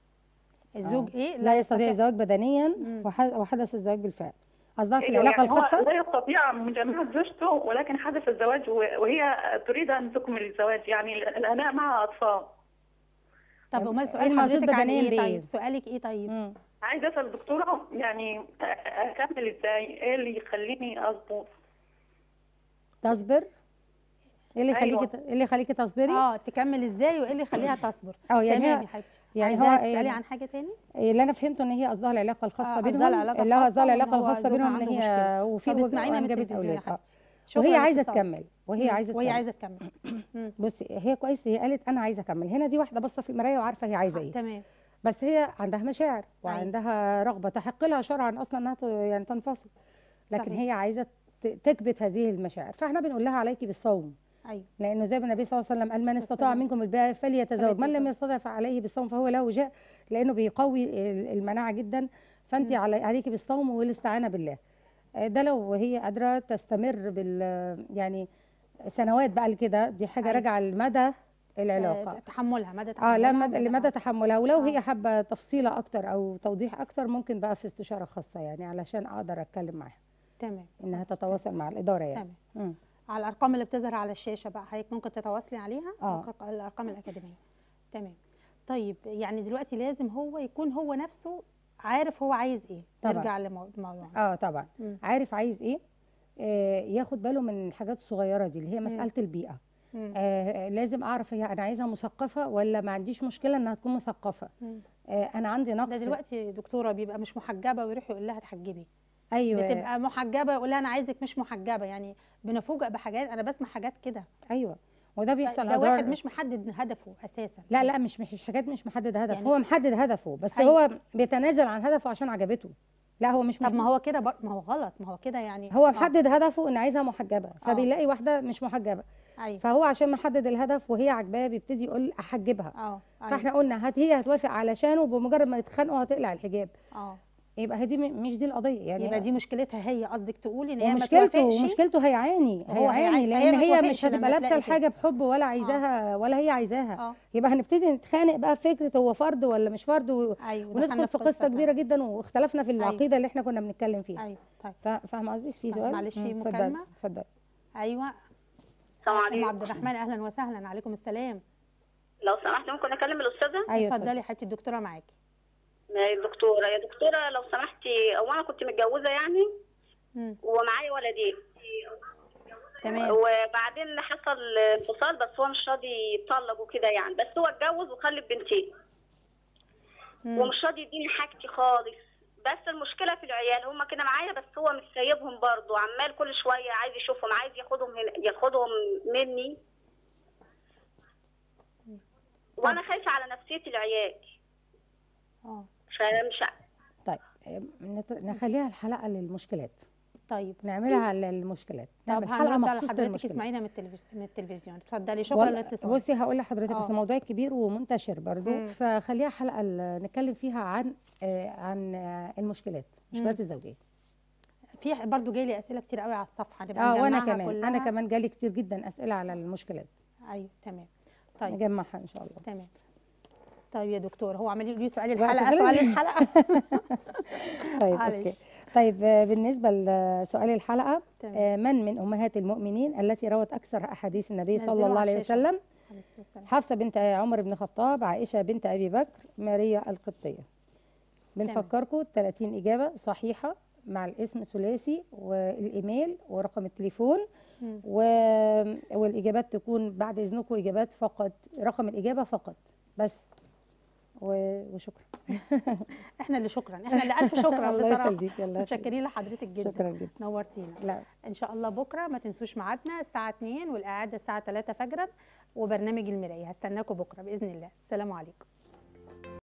الزوج آه. ايه لا يستطيع الزواج بدنيا مم. وح- وحدث الزواج بالفعل قصدها في أيوة، العلاقه يعني هو الخاصه لا يستطيع مجامله زوجته ولكن حدث الزواج و- وهي تريد ان تكمل الزواج يعني الاناء مع اطفال طب امال إيه سؤال المقصود حضرتك عن بدنياً ايه بإيه؟ طيب سؤالك ايه طيب مم. عايزه اسال الدكتوره يعني آه، اكمل ازاي ايه اللي يخليني اظبط تصبر ايه اللي أيوة. يخليكي ايه اللي يخليكي تصبري اه تكمل ازاي وايه اللي يخليها تصبر اه يعني تمام هي- يا حبيبتي يعني يعني هو هو تسالي يعني- عن حاجه تاني اللي انا فهمته ان هي قصدها العلاقه الخاصه آه، قصدها بينهم العلاقة اللي هو قصدها الخاصة العلاقه وإن هو الخاصه زوجها بينهم ان عنده هي مشكلة. وفي طب اسمعينا من وانجبت التلفزيون يا اولاد اه حبيبتي. شكراً وهي عايزه لاتصالك. تكمل وهي مم. عايزه وهي تكمل عايزه تكمل مم. بصي هي كويس هي قالت انا عايزه اكمل هنا دي واحده باصه في المرايه وعارفه هي عايزه ايه تمام بس هي عندها مشاعر أيوة. وعندها رغبه تحق لها شرعا اصلا انها ت- يعني تنفصل لكن صحيح. هي عايزه ت- تكبت هذه المشاعر فاحنا بنقول لها عليكي بالصوم ايوه لانه زي ما النبي صلى الله عليه وسلم قال من عليه استطاع السلام. منكم الباء فليتزوج من لم فليتزوج. يستطع فعليه بالصوم فهو له وجاء لانه بيقوي ال- المناعه جدا فانت مم. علي عليكي بالصوم والاستعانه بالله آه، ده لو هي قادره تستمر بال يعني سنوات بقى كده دي حاجه أيوة. راجعه لمدى آه العلاقه تحملها مدى اه تحملها لما ومدى- لمدى تحملها ولو آه. هي حابه تفصيله اكتر او توضيح اكتر ممكن بقى في استشاره خاصه يعني علشان اقدر اتكلم معاها تمام انها تتواصل مع الاداره يعني تمام مم. على الارقام اللي بتظهر على الشاشه بقى حضرتك ممكن تتواصلي عليها آه. الأرق- الارقام الاكاديميه تمام طيب يعني دلوقتي لازم هو يكون هو نفسه عارف هو عايز ايه طبعاً. نرجع لموضوعنا اه طبعا مم. عارف عايز ايه آه ياخد باله من الحاجات الصغيره دي اللي هي مم. مساله البيئه مم. آه لازم اعرف هي انا عايزها مثقفه ولا ما عنديش مشكله انها تكون مثقفه مم. آه انا عندي نقص ده دلوقتي دكتوره بيبقى مش محجبه ويروح يقول لها اتحجبي ايوه بتبقى محجبه يقول لها انا عايزك مش محجبه يعني بنفوجئ بحاجات انا بسمع حاجات كده ايوه وده بيحصل ده أضرار- واحد مش محدد هدفه اساسا لا لا مش مش حاجات مش محدد هدف يعني- هو محدد هدفه بس أيوة. هو بيتنازل عن هدفه عشان عجبته لا هو مش طب مش ما هو كده بر... ما هو غلط ما هو كده يعني هو آه، محدد هدفه ان عايزها محجبه فبيلاقي واحده مش محجبه ايوه فهو عشان محدد الهدف وهي عاجباه بيبتدي يقول احجبها اه أيوة. فاحنا قلنا هت هي هتوافق علشانه بمجرد ما يتخانقوا هتقلع الحجاب اه يبقى هي دي م- مش دي القضيه يعني يبقى دي مشكلتها هي قصدك تقولي ان هي ما ومشكلته توافقش ومشكلته هيعاني هو هيعاني هيعاني، لان فهي ما هي توافقش مش هتبقى لما لابسه تلاقي الحاجه بحب ولا عايزاها ولا هي عايزاها اه يبقى هنبتدي نتخانق بقى في فكره هو فرض ولا مش فرض و... ايوه وندخل دخلنا في قصه فعلا. كبيره جدا واختلفنا في أيوة. العقيده اللي احنا كنا بنتكلم فيها ايوه طيب فا- فاهمه قصدي في طيب، سؤال معلش، في مم، اتفضلي، مكالمة؟ اتفضلي ايوه السلام ام عليكم عبد الرحمن اهلا وسهلا عليكم السلام لو سمحت ممكن اكلم الاستاذه ايوه اتفضلي يا حبيبتي الدكتوره معاكي يا دكتوره يا دكتوره لو سمحتي او انا كنت متجوزه يعني مم. ومعايا ولدين تمام وبعدين حصل انفصال بس هو مش راضي يطلق وكده يعني بس هو اتجوز وخلف بنتين مم. ومش راضي يديني حاجتي خالص بس المشكله في العيال هم كده معايا بس هو مش سايبهم برضه عمال كل شويه عايز يشوفهم عايز ياخدهم هنا ياخدهم مني وانا خايفه على نفسيه العيال اه فمش ع- طيب آه، نت- نخليها الحلقه للمشكلات طيب نعملها للمشكلات طب نعمل حلقه هنرد على مخصوص حضرتك للمشكلات اسمعينا من التلفزيون من التلفزيون اتفضلي شكرا وال- للاتصال بصي هقول لحضرتك آه. بس الموضوع كبير ومنتشر برضو مم. فخليها حلقه ال- نتكلم فيها عن آه، عن آه، المشكلات المشكلات الزوجيه في في جاي لي اسئله كتير قوي على الصفحه نبقى اه وانا نجمعها كمان كلها. انا كمان جالي كتير جدا اسئله على المشكلات ايوه تمام طيب نجمعها ان شاء الله تمام طيب يا دكتور هو عمال يقول لي سؤال وقت الحلقه خلص. سؤال الحلقه طيب معلش. اوكي طيب آه، بالنسبه لسؤال الحلقه تمام. آه، من من امهات المؤمنين التي روت اكثر احاديث النبي صلى نزلوا الله على عليه الشاشة. وسلم عليه الصلاة والسلام. حفصه بنت عمر بن الخطاب عائشه بنت ابي بكر ماريا القبطيه بنفكركم 30 اجابه صحيحه مع الاسم ثلاثي والايميل ورقم التليفون مم. و... والاجابات تكون بعد اذنكم اجابات فقط رقم الاجابه فقط بس و... وشكرا احنا اللي شكرا احنا اللي الف شكرا الله بصراحه يخليك الله يخليك. متشكرين لحضرتك جدا شكرا جدا نورتينا لا ان شاء الله بكره ما تنسوش ميعادنا الساعه 2 والاعاده الساعه 3 فجرا وبرنامج المرايه هستناكم بكره باذن الله السلام عليكم